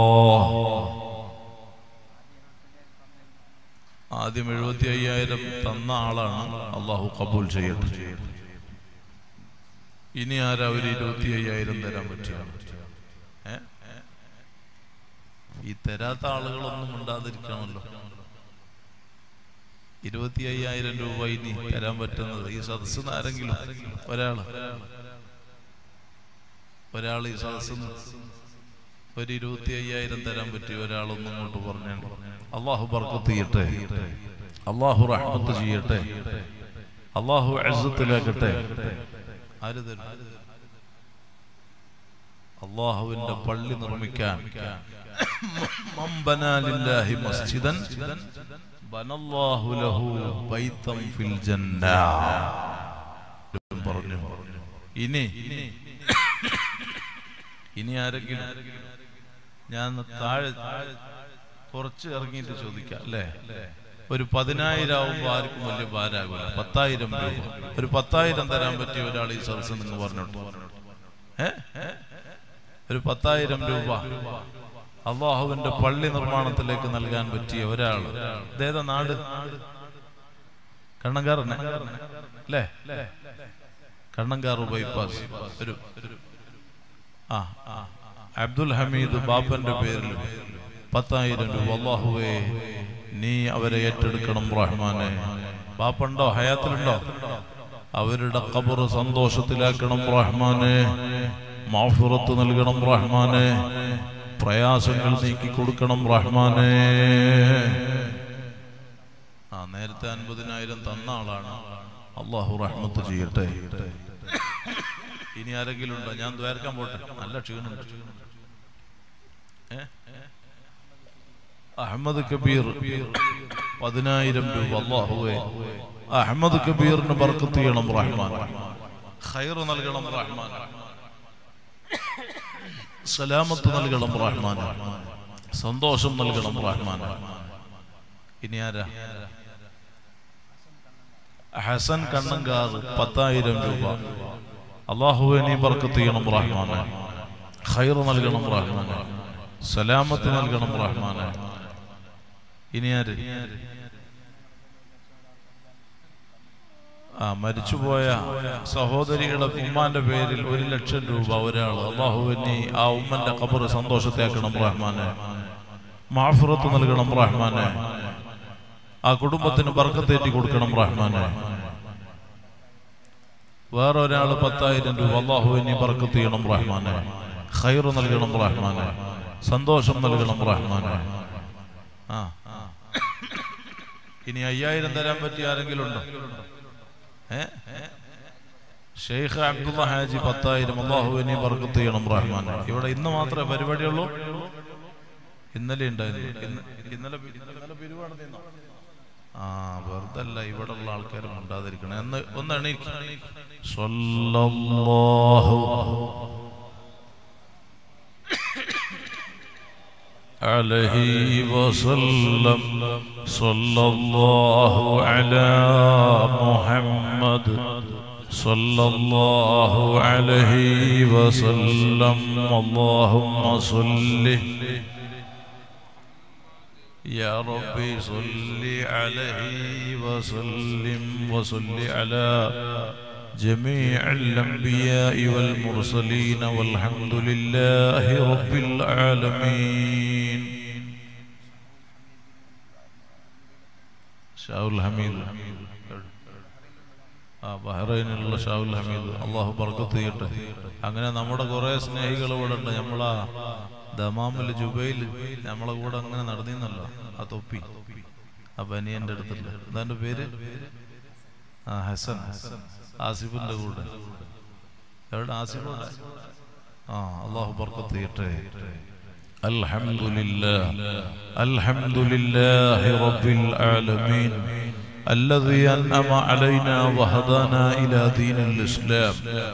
ആദ്യം എഴുപത്തി അയ്യായിരം തന്ന ആളാണ് അള്ളാഹു കബൂൽ ചെയ്യട്ടെ ഇനി ആരാ ഒരു ഇരുപത്തി അയ്യായിരം തരാൻ പറ്റിയ ഏ? ഈ തരാത്ത ആളുകളൊന്നും ഉണ്ടാതിരിക്കണമല്ലോ ഇരുപത്തി അയ്യായിരം രൂപ ഇനി തരാൻ പറ്റുന്നത് ഈ സദസ്സിൽ നിന്ന് ആരെങ്കിലും ഒരാള് ഒരാൾ ഈ സദസ്സിൽ നിന്ന് ഒരു ഇരുപത്തി അയ്യായിരം തരാൻ പറ്റിയ ഒരാളൊന്നും ഇങ്ങോട്ട് പറഞ്ഞാണ് അള്ളാഹു ബർക്കത്ത് ചെയ്യട്ടെ അള്ളാഹു റഹ്മത്ത് ചെയ്യട്ടെ അള്ളാഹു അഴുത്തിലാക്കട്ടെ ആര് തരും അള്ളാഹുവിന്റെ പള്ളി നിർമ്മിക്കാൻ മൻ ബനാ ലില്ലാഹി മസ്ജിദൻ ബനല്ലാഹു ലഹു ബൈതം ഫിൽ ജന്ന പറഞ്ഞു ഇനി ഇനി ആരെങ്കിലും ഞാൻ താഴെ കുറച്ച് ഇറങ്ങിയിട്ട് ചോദിക്കാം അല്ലേ ഒരു പതിനായിരം ആവുമ്പോ ആർക്കും വലിയ ഭാരാകില്ല പത്തായിരം രൂപ ഒരു പത്തായിരം തരാൻ പറ്റിയ ഒരാൾ ഈ സദസ്സിൽ നിന്ന് പറഞ്ഞോട്ട് ഏ ഒരു പത്തായിരം രൂപ അള്ളാഹുവിന്റെ പള്ളി നിർമ്മാണത്തിലേക്ക് നൽകാൻ പറ്റിയ ഒരാൾ ഇതേതാ നാട് കണ്ണങ്കാറന്നെ അല്ലേ കണ്ണങ്കാറ് ബൈപ്പാസ് ഒരു ആ ആ. അബ്ദുൽ ഹമീദ് ബാപ്പന്റെ പേരിൽ പത്തായിരം രൂപ അള്ളാഹുവേ നീ അവരെ ഏറ്റെടുക്കണം റഹ്മാനെ ബാപ്പുണ്ടോ ഹയാത്തിലുണ്ടോ അവരുടെ കബറ് സന്തോഷത്തിലാക്കണം റഹ്മാനെ മാഫുറത്ത് നൽകണം റഹ്മാനെ പ്രയാസങ്ങൾ നീക്കി കൊടുക്കണം റഹ്മാനെ ആ നേരത്തെ അൻപതിനായിരം തന്ന ആളാണ് അള്ളാഹു റഹ്മത്ത് ചെയ്യട്ടെ ഇനി ആരെങ്കിലും ഉണ്ടോ ഞാൻ ദ്വാരക്കാൻ പോട്ടെ നല്ല ക്ഷീണുണ്ട് അഹമ്മദ് കബീർ പതിനായിരം രൂപ അള്ളാഹുവേ അഹമ്മദ് കബീറിന് ബർക്കത്ത് ചെയ്യണം റഹ്മാൻ ഖൈർ നൽകണം റഹ്മാൻ സലാമത്ത് നൽകണം റഹ്മാൻ സന്തോഷം നൽകണം റഹ്മാൻ ഇനി ആരാ ഹസൻ കണ്ണങ്കാർ പത്തായിരം രൂപ അള്ളാഹുവെ നീ ബർക്കത്ത് ചെയ്യണം റഹ്മാൻ ഖൈർ നൽകണം റഹ്മാൻ സലാമത്ത് നൽകണം റഹ്മാൻ ഇനി ആര് ആ മരിച്ചുപോയ സഹോദരിയുടെ ഉമ്മാന്റെ പേരിൽ ഒരു ലക്ഷം രൂപ ഒരാൾ അള്ളാഹുവിനി ആ ഉമ്മന്റെ ഖബർ സന്തോഷത്തേക്കണം റഹ്മാനെ മാഫിറത്ത് നൽകണം റഹ്മാനെ ആ കുടുംബത്തിന് ബർക്കത്തേറ്റി കൊടുക്കണം റഹ്മാനെ വേറെ ഒരാൾ പത്തായിരം രൂപ അള്ളാഹുവിനി ബർക്കത്ത് ചെയ്യണം റഹ്മാനെ ഖൈർ നൽകണം റഹ്മാനെ സന്തോഷം നൽകണം റഹ്മാനെ ആ ഇനി അയ്യായിരം തരാൻ പറ്റിയ ആരെങ്കിലും ഉണ്ടോ ഏ ഷെയ്ഖ് അബ്ദുള്ള ഹാജി പത്തായിരം അള്ളാഹുവിനെ ബർക്കത്ത് ചെയ്യണം റഹ്മാൻ ഇവിടെ ഇന്ന് മാത്രമേ പരിപാടിയുള്ളൂ ഇന്നലെ ഉണ്ടായിരുന്നു ഇന്ന് ഇന്നലെ ഇന്നലെ പിരിവാണ് നിന്നോ ആ വെറുതെ അല്ല ഇവിടെ ഉള്ള ആൾക്കാരും ഉണ്ടാതിരിക്കണം എന്ന് ഒന്ന് എണീക്ക് സ്വല്ലല്ലാഹു عليه وسلم صلى الله على محمد صلى الله عليه وسلم اللهم صل يا ربي صل عليه وسلم وصل على جميع الأنبياء والمرسلين والحمد لله رب العالمين ഷാവുൽ ഹമീദ് ആ ബഹ്റൈനിലുള്ള ഷാവുൽ ഹമീദ് അള്ളാഹു ബർക്കത്ത് ചെയ്യട്ടെ അങ്ങനെ നമ്മുടെ കുറെ സ്നേഹികൾ ഇവിടെ ഉണ്ട് നമ്മളാ ദമാമിൽ ജുബൈൽ നമ്മളെ കൂടെ അങ്ങനെ നടന്നിന്നല്ലോ ആ തൊപ്പി ആ ബനിയന്റെ അടുത്തുള്ള എന്താ പേര് ആ ഹസൻ ആസിഫിന്റെ കൂടെ എവിടെ ആസിഫ് ആ അള്ളാഹു ബർക്കത്ത് ചെയ്യട്ടെ الحمد لله الحمد لله رب العالمين الذي أنعم علينا وهدانا إلى دين الإسلام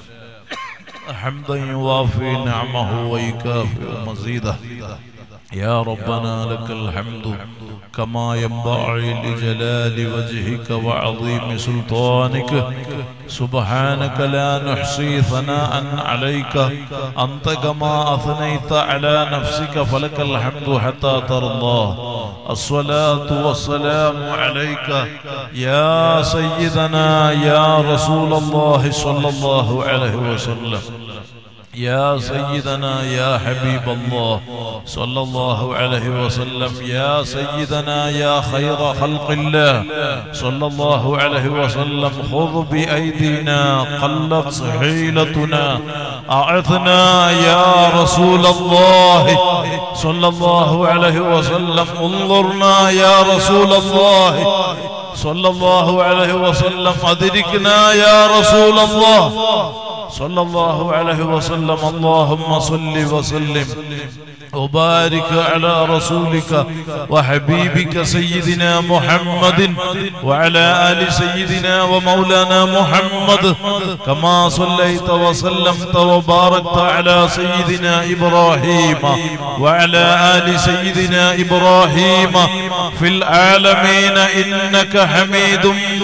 حمدا يوافي نعمه ويكافئ مزيده يا ربنا لك الحمد كما ينبغي لجلال وجهك وعظيم سلطانك سبحانك لا نحصي ثناء عليك أنت كما أثنيت على نفسك فلك الحمد حتى ترضى الصلاة والسلام عليك يا سيدنا يا رسول الله صلى الله عليه وسلم يا سيدنا يا حبيب الله صلى الله عليه وسلم يا سيدنا يا خير خلق الله صلى الله عليه وسلم خذ بأيدينا قلت حيلتنا أعثنا يا رسول الله صلى الله عليه وسلم انظرنا يا رسول الله صلى الله عليه وسلم أدركنا يا رسول الله صلى الله عليه وسلم اللهم صل وسلم وبارك على رسولك وحبيبك سيدنا محمد وعلى آل سيدنا ومولانا محمد كما صليت وسلمت وباركت على سيدنا إبراهيم وعلى آل سيدنا إبراهيم في العالمين إنك حميد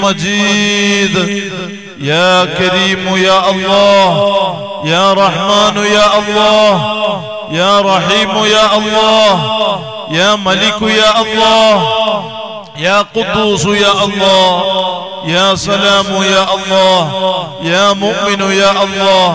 مجيد يا كريم يا الله يا رحمن يا الله يا رحيم يا الله يا ملك يا الله يا قدوس يا الله يا سلام يا الله يا مؤمن يا الله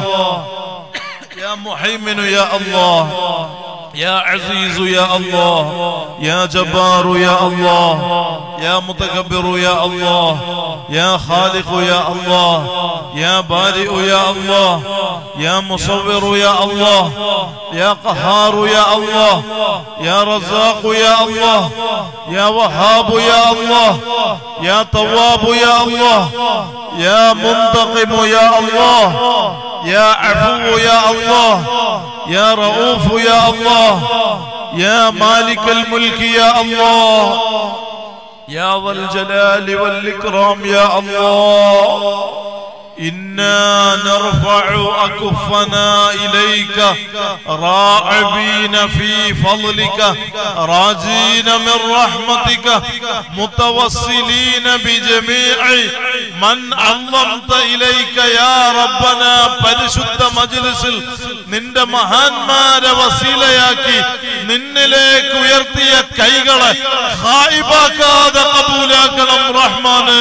يا محيمن يا الله يا عزيز يا الله يا جبار يا الله يا متكبر يا الله يا خالق يا الله يا بارئ يا الله يا مصور يا الله يا قهار يا الله يا رزاق يا الله يا وهاب يا الله يا تواب يا الله يا منتقم يا الله يا عفو يا الله يا رؤوف يا الله يا مالك الملك يا الله يا ذا الجلال والإكرام يا الله إنا نرفع أكفنا إليك راعبين في فضلك راجين من رحمتك متوسلين بجميع من عظمت إليك يا ربنا പരിശുദ്ധ മജ്ലിസിൽ നിന്റെ മഹാന്മാരെ വസീലയാക്കി നിന്നിലേക്ക് ഉയർത്തിയ കൈകളെ ഹായിബാക്കാതെ കബൂലാക്കണം റഹ്മാന്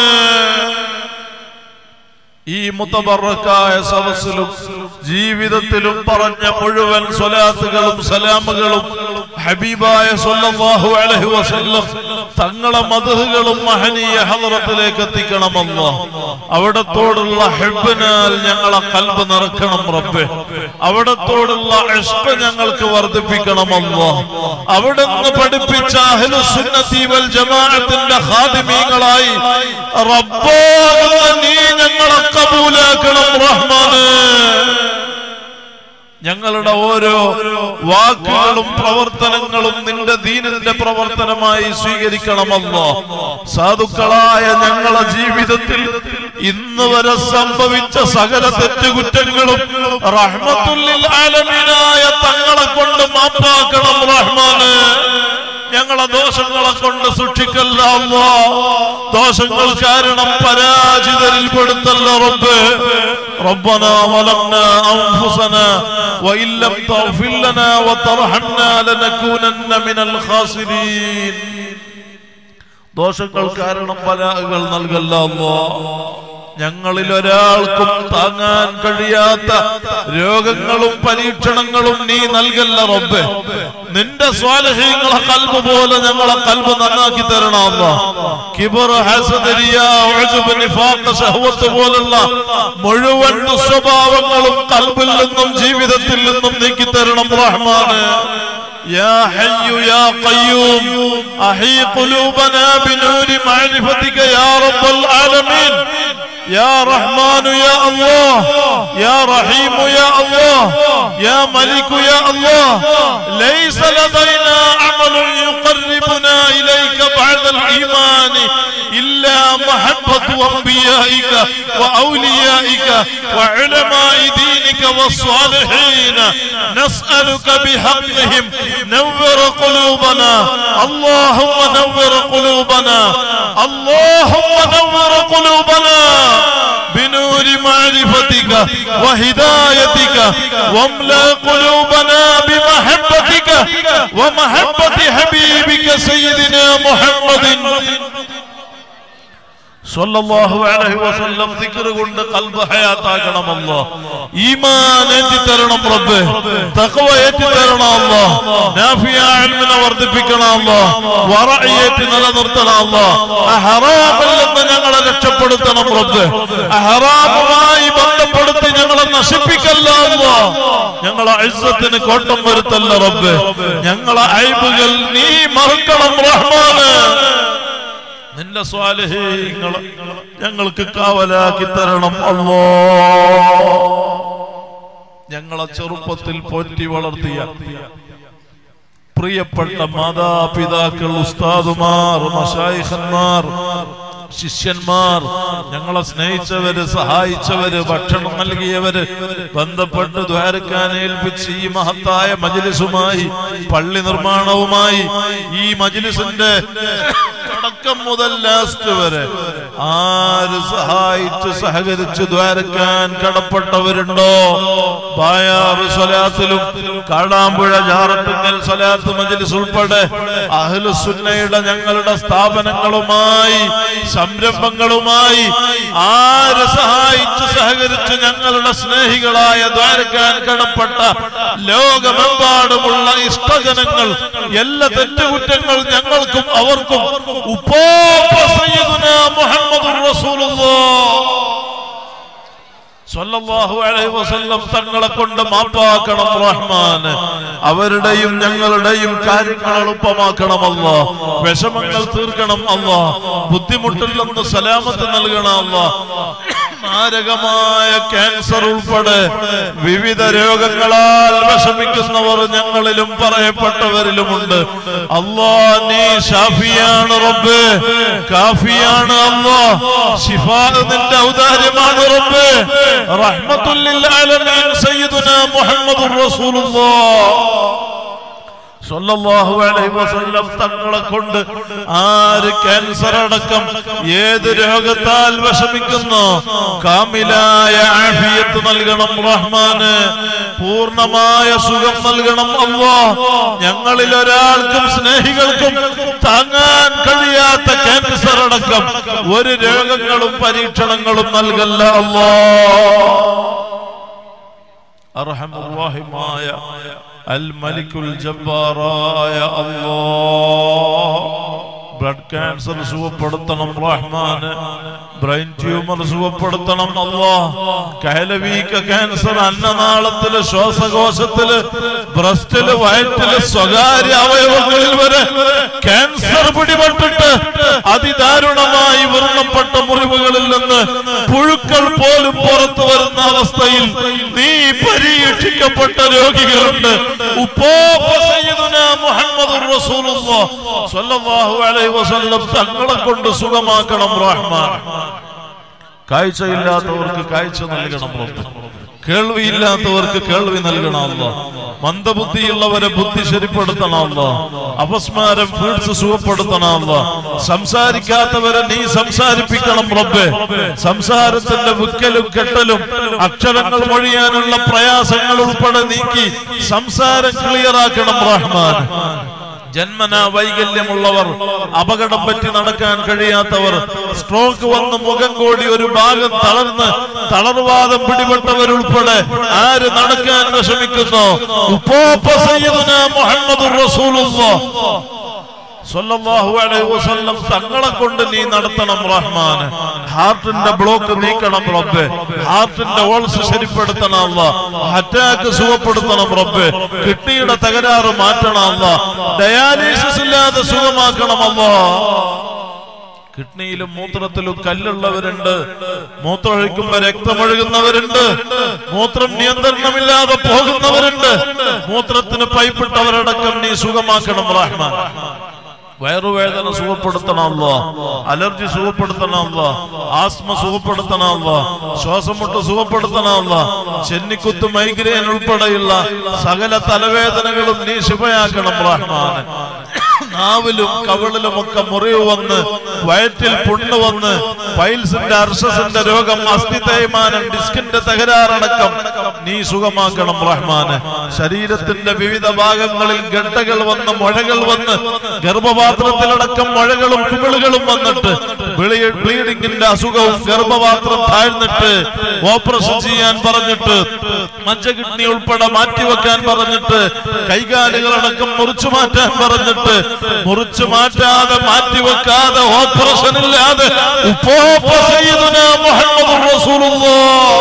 ഈ മുത്തബറക്കായ സദസ്സിലും ജീവിതത്തിലും പറഞ്ഞ മുഴുവൻ സ്വലാത്തുകളും സലാമുകളും ഹബീബായ സല്ലല്ലാഹു അലൈഹി വസല്ലം തങ്ങളെ മദഹുകളും മഹനീയ ഹദറത്തിലേക്ക് എത്തിക്കണമല്ലോ അവിടത്തോടുള്ള ഹെബിനാൽ ഞങ്ങളെ കൽബ് നിറക്കണം റബ്ബെ അവിടത്തോടുള്ള ഇഷ്ക ഞങ്ങൾക്ക് വർദ്ധിപ്പിക്കണമല്ലോ അവിടുന്ന് പഠിപ്പിച്ച അഹ്ലുസുന്നത്തി വൽ ജമാഅത്തിന്റെ ഖാദിമീങ്ങളായി റബ്ബാകുന്ന നീ ഞങ്ങളെ കബൂലാക്കണം റഹ്മാന് ഞങ്ങളുടെ ഓരോ വാക്കുകളും പ്രവർത്തനങ്ങളും നിന്റെ ദീനിന്റെ പ്രവർത്തനമായി സ്വീകരിക്കണമല്ലോ സാധുക്കളായ ഞങ്ങളെ ജീവിതത്തിൽ ഇന്ന് വരെ സംഭവിച്ച സകല തെറ്റുകുറ്റങ്ങളും റഹ്മത്തുല്ലിൽ ആലമീനായ തങ്ങളെ കൊണ്ട് മാപ്പാക്കണം റഹ്മാന് ഞങ്ങളെ ദോഷങ്ങളെ കൊണ്ട് സൂക്ഷിക്കല്ല അല്ലാ. ദോഷങ്ങൾ കാരണം പരാജിതരിൽ പെടുത്തല്ല റബ്ബ് ربنا ظلمنا أنفسنا وإن لم تغفر لنا وترحمنا لنكونن من الخاسرين ദോഷങ്ങൾ കാരണം പലാകൾ നൽകല്ല അല്ലാ. ഞങ്ങളിൽ ഒരാൾക്കും താങ്ങാൻ കഴിയാത്ത രോഗങ്ങളും പരീക്ഷണങ്ങളും നീ നൽകല്ല റബ്ബെ നിന്റെ സ്വാലഹ്യങ്ങളെ കൽബ് പോലെ ഞങ്ങളെ കൽബ് നന്നാക്കി തരണം അല്ലാ. കിബർ ഹസദരിയ ഉഅ്ജബ് നിഫാഖ് ശഹവത്ത് പോലുള്ള മുഴുവൻ ദുസ്വഭാവങ്ങളും കൽബിൽ നിന്നും ജീവിതത്തിൽ നിന്നും നീക്കി തരണം റഹ്മാന് يا حي يا قيوم أحي قلوبنا بنور معرفتك يا رب العالمين يا رحمن يا الله يا رحيم يا الله يا ملك يا الله ليس لدينا عمل يقربنا إليك بعد الإيمان إلا محبة أنبيائك وأوليائك وعلماء دينك والصالحين نسألك بحقهم نور قلوبنا اللهم نور قلوبنا اللهم نور قلوبنا بنور معرفتك وهدايتك واملا قلوبنا بمحبتك ومحبة حبيبك سيدنا محمد സല്ലല്ലാഹു അലൈഹി വസല്ലം ദിക്ർ കൊണ്ട് ഖൽബ് ഹയാത്താക്കണമല്ലോ ഈമാൻ ഏറ്റി തരണം റബ്ബേ തഖ്വ ഏറ്റി തരണം അല്ലാ നാഫിയ ഇൽമിനെ വർദ്ധിപ്പിക്കണം അല്ലാ വറഇ ഏറ്റി നിലനിർത്തണം അല്ലാ ഹറാമിൽ നിന്ന് ഞങ്ങളെ രക്ഷപ്പെടുത്തണം റബ്ബേ ഹറാമുമായി ബന്ധപ്പെടുത്തി ഞങ്ങളെ നശിപ്പിക്കല്ല അല്ലാ ഞങ്ങളെ ഇസ്സത്തിന് കോട്ടം വരുത്തല്ല റബ്ബേ ഞങ്ങളെ ഐബുകൾ നീ മറക്കണം റഹ്മാന് നിന്റെ സ്വാലഹീങ്ങളെ ഞങ്ങൾക്ക് കാവലാക്കി തരണം അല്ലോ ഞങ്ങളെ ചെറുപ്പത്തിൽ പോറ്റി വളർത്തിയ പ്രിയപ്പെട്ട മാതാപിതാക്കൾ ഉസ്താദുമാർ മഷായിഖന്മാർ ശിഷ്യന്മാർ ഞങ്ങളെ സ്നേഹിച്ചവര് സഹായിച്ചവര് ഭക്ഷണം നൽകിയവര് ബന്ധപ്പെട്ട് ദ്വാരക്കാൻ ഏൽപ്പിച്ച് ഈ മഹത്തായ മജിലിസുമായി പള്ളി നിർമ്മാണവുമായി ഈ മജിലിസിന്റെ തുടക്കം മുതൽ ലാസ്റ്റ് വരെ ആര് സഹായിച്ച് സഹകരിച്ച് ദ്വാരക്കാൻ കടപ്പെട്ടവരുണ്ടോ ബായാറ് സ്വലാത്തിലും കാടാമ്പുഴ ജാറത്തുങ്ങൽ സ്വലാത്ത് മജ്ലിസ് ഉൾപ്പെടെ അഹ്ലുസുന്നയുടെ ഞങ്ങളുടെ സ്ഥാപനങ്ങളുമായി സംരംഭങ്ങളുമായി ആര് സഹായിച്ച് സഹകരിച്ച് ഞങ്ങളുടെ സ്നേഹികളായ ദ്വാരക്കാൻ കടപ്പെട്ട ലോകമെമ്പാടുമുള്ള ഇഷ്ടജനങ്ങൾ എല്ലാ തെറ്റുകുറ്റങ്ങൾ ഞങ്ങൾക്കും അവർക്കും ഉപ്പോപ്പ സയ്യിദുനാ മുഹമ്മദുർ റസൂലുള്ളാഹ് സ്വല്ലല്ലാഹു അലൈഹി വസല്ലം തങ്ങളെ കൊണ്ട് മാപ്പാക്കണം റഹ്മാൻ അവരുടെയും ഞങ്ങളുടെയും കാര്യങ്ങൾ എളുപ്പമാക്കണം അല്ലാ വിഷമങ്ങൾ തീർക്കണം അല്ലാ ബുദ്ധിമുട്ടിൽ നിന്ന് സലാമത്ത് നൽകണം അല്ലാ മാരകമായ ക്യാൻസർ ഉൾപ്പെടെ വിവിധ രോഗങ്ങളാൽ വിഷമിക്കുന്നവർ ഞങ്ങളിലും പറയപ്പെട്ടവരിലുമുണ്ട് അല്ലാ നീ ഷാഫിയാണ് റബ്ബ് കാഫിയാണ് അല്ലാ ശിഫാ നിന്റെ ഔദാര്യമാണ് റബ്ബ് റഹ്മത്തുല്ലിൽ ആലമീൻ സയ്യിദുനാ മുഹമ്മദുർ റസൂലുള്ളാഹ് സല്ലല്ലാഹു അലൈഹി വസല്ലം തങ്ങളെ കൊണ്ട് ആര് ക്യാൻസർ അടക്കം ഏത് രോഗത്താൽ വിഷമിക്കുന്നു കാമിലായ ആഫിയത്ത് നൽകണം റഹ്മാന് പൂർണ്ണമായ സുഖം നൽകണം അല്ലാ ഞങ്ങളിൽ ഒരാൾക്കും സ്നേഹികൾക്കും താങ്ങാൻ കഴിയാത്ത ക്യാൻസർ അടക്കം ഒരു രോഗങ്ങളും പരീക്ഷണങ്ങളും നൽകല്ല അല്ലാ അർഹമുറാഹിമായ അൽ മലിക്കുൽ ജബ്ബാറായ അല്ലാഹ് ബ്ലഡ് ക്യാൻസർ സുഖപ്പെടുത്തണം റഹ്മാന് ബ്രെയിൻ ട്യൂമർ സുഖപ്പെടുത്തണം അല്ലാ കയലവീക്ക ക്യാൻസർ അന്നനാളത്തില് ശ്വാസകോശത്തില് ബ്രസ്റ്റില് വയറ്റില് സ്വകാര്യ അവയവങ്ങളിൽ വരെ ക്യാൻസർ പിടിപെട്ടിട്ട് അതിദാരുണമായി വർണ്ണപ്പെട്ട മുറിവുകളിൽ നിന്ന് പുഴുക്കൾ പോലും പുറത്തു വരുന്ന അവസ്ഥയിൽ നീ പരീക്ഷിക്കപ്പെട്ട രോഗികളുണ്ട് ഉപ്പോപ്പ സയ്യിദുനാ മുഹമ്മദുർ റസൂലുള്ളാഹ് സ്വല്ലല്ലാഹു അലൈഹി വസല്ലം തങ്ങളെ കൊണ്ട് സുഖമാക്കണം റഹ്മാൻ കാഴ്ചയില്ലാത്തവർക്ക് കാഴ്ച നൽകണം റബ്ബ് കേൾവിയില്ലാത്തവർക്ക് കേൾവി നൽകണം അല്ലോ മന്ദബുദ്ധിയുള്ളവരെ ബുദ്ധി ശരിപ്പെടുത്തണം അല്ലോ അപസ്മാരം ഫ്രൂട്ട്സ് സുഖപ്പെടുത്തണം അല്ലോ സംസാരിക്കാത്തവരെ നീ സംസാരിപ്പിക്കണം റബ്ബെ സംസാരത്തിന്റെ വിക്കലും കെട്ടലും അക്ഷരങ്ങൾ മൊഴിയാനുള്ള പ്രയാസങ്ങൾ ഉൾപ്പെടെ നീക്കി സംസാരം ക്ലിയർ ആക്കണം റഹ്മാൻ ജന്മന വൈകല്യമുള്ളവർ അപകടം പറ്റി നടക്കാൻ കഴിയാത്തവർ സ്ട്രോക്ക് വന്ന് മുഖം കൂടി ഒരു ഭാഗം തളർന്ന് തളർവാദം പിടിപെട്ടവരുൾപ്പെടെ ആര് നടക്കാൻ വിഷമിക്കുന്നു ഉപ്പോപ്പ സയ്യിദുനാ മുഹമ്മദുർ റസൂലുള്ളാഹ് സ്വല്ലല്ലാഹു അലൈഹി വസല്ലം തങ്ങളെ കൊണ്ട് നീ നടത്തണം റഹ്മാൻ ഹാർട്ടിന്റെ ബ്ലോക്ക് നീക്കണം റബ്ബ് ഹാർട്ടിന്റെ ഓൾസ് ശരിപ്പെടുത്തണം അല്ല അറ്റാക്ക് സുഖപ്പെടുത്തണം റബ്ബ് കിഡ്നിയുടെ തകരാറ് മാറ്റണം അല്ല ഡയാലിസിസ് ഇല്ലാതെ സുഖമാക്കണം അല്ലാ കിഡ്നിയിലും മൂത്രത്തിലും കല്ലുള്ളവരുണ്ട് മൂത്രമൊഴിക്കുമ്പോ രക്തമൊഴുകുന്നവരുണ്ട് മൂത്രം നിയന്ത്രണമില്ലാതെ പോകുന്നവരുണ്ട് മൂത്രത്തിന് പൈപ്പിട്ടവരടക്കം നീ സുഖമാക്കണം റഹ്മാൻ വയറുവേദന സുഖപ്പെടുത്തണമല്ലോ അലർജി സുഖപ്പെടുത്തണമല്ലോ ആസ്മ സുഖപ്പെടുത്തണമല്ലോ ശ്വാസം മുട്ട് സുഖപ്പെടുത്തണമല്ലോ ചെന്നിക്കുത്ത് മൈഗ്രെയിൻ ഉൾപ്പെടെയുള്ള സകല തലവേദനകളും നീ ശിവയാക്കണം റഹ്മാൻ നാവിലും കവിളിലും ഒക്കെ മുറിവ് വന്ന് വയറ്റിൽ പുണ്ണ് വന്ന് പൈൽസിന്റെ അർഷസിന്റെ രോഗം അസ്ഥി തേയ്മാനം ഡിസ്കിന്റെ തകരാറടക്കം നീ സുഖമാക്കണം റഹ്മാന് ശരീരത്തിന്റെ വിവിധ ഭാഗങ്ങളിൽ ഗഡ്ഡകൾ വന്ന് മുഴകൾ വന്ന് ഗർഭപാത്രത്തിലടക്കം മുഴകളും കുമിളുകളും വന്നിട്ട് ബ്ലീഡിങ്ങിന്റെ അസുഖവും ഗർഭപാത്രം താഴ്ന്നിട്ട് ഓപ്പറേഷൻ ചെയ്യാൻ പറഞ്ഞിട്ട് മജ്ജ കിഡ്നി ഉൾപ്പെടെ മാറ്റിവെക്കാൻ പറഞ്ഞിട്ട് കൈകാലുകളടക്കം മുറിച്ചു മാറ്റാൻ പറഞ്ഞിട്ട് മുറിച്ചു മാറ്റാതെ മാറ്റിവെക്കാതെ ഓപ്പറേഷൻ ഇല്ലാതെ ഉപ്പോപ്പ സയ്യിദുനാ മുഹമ്മദുർ റസൂലുള്ളാഹ്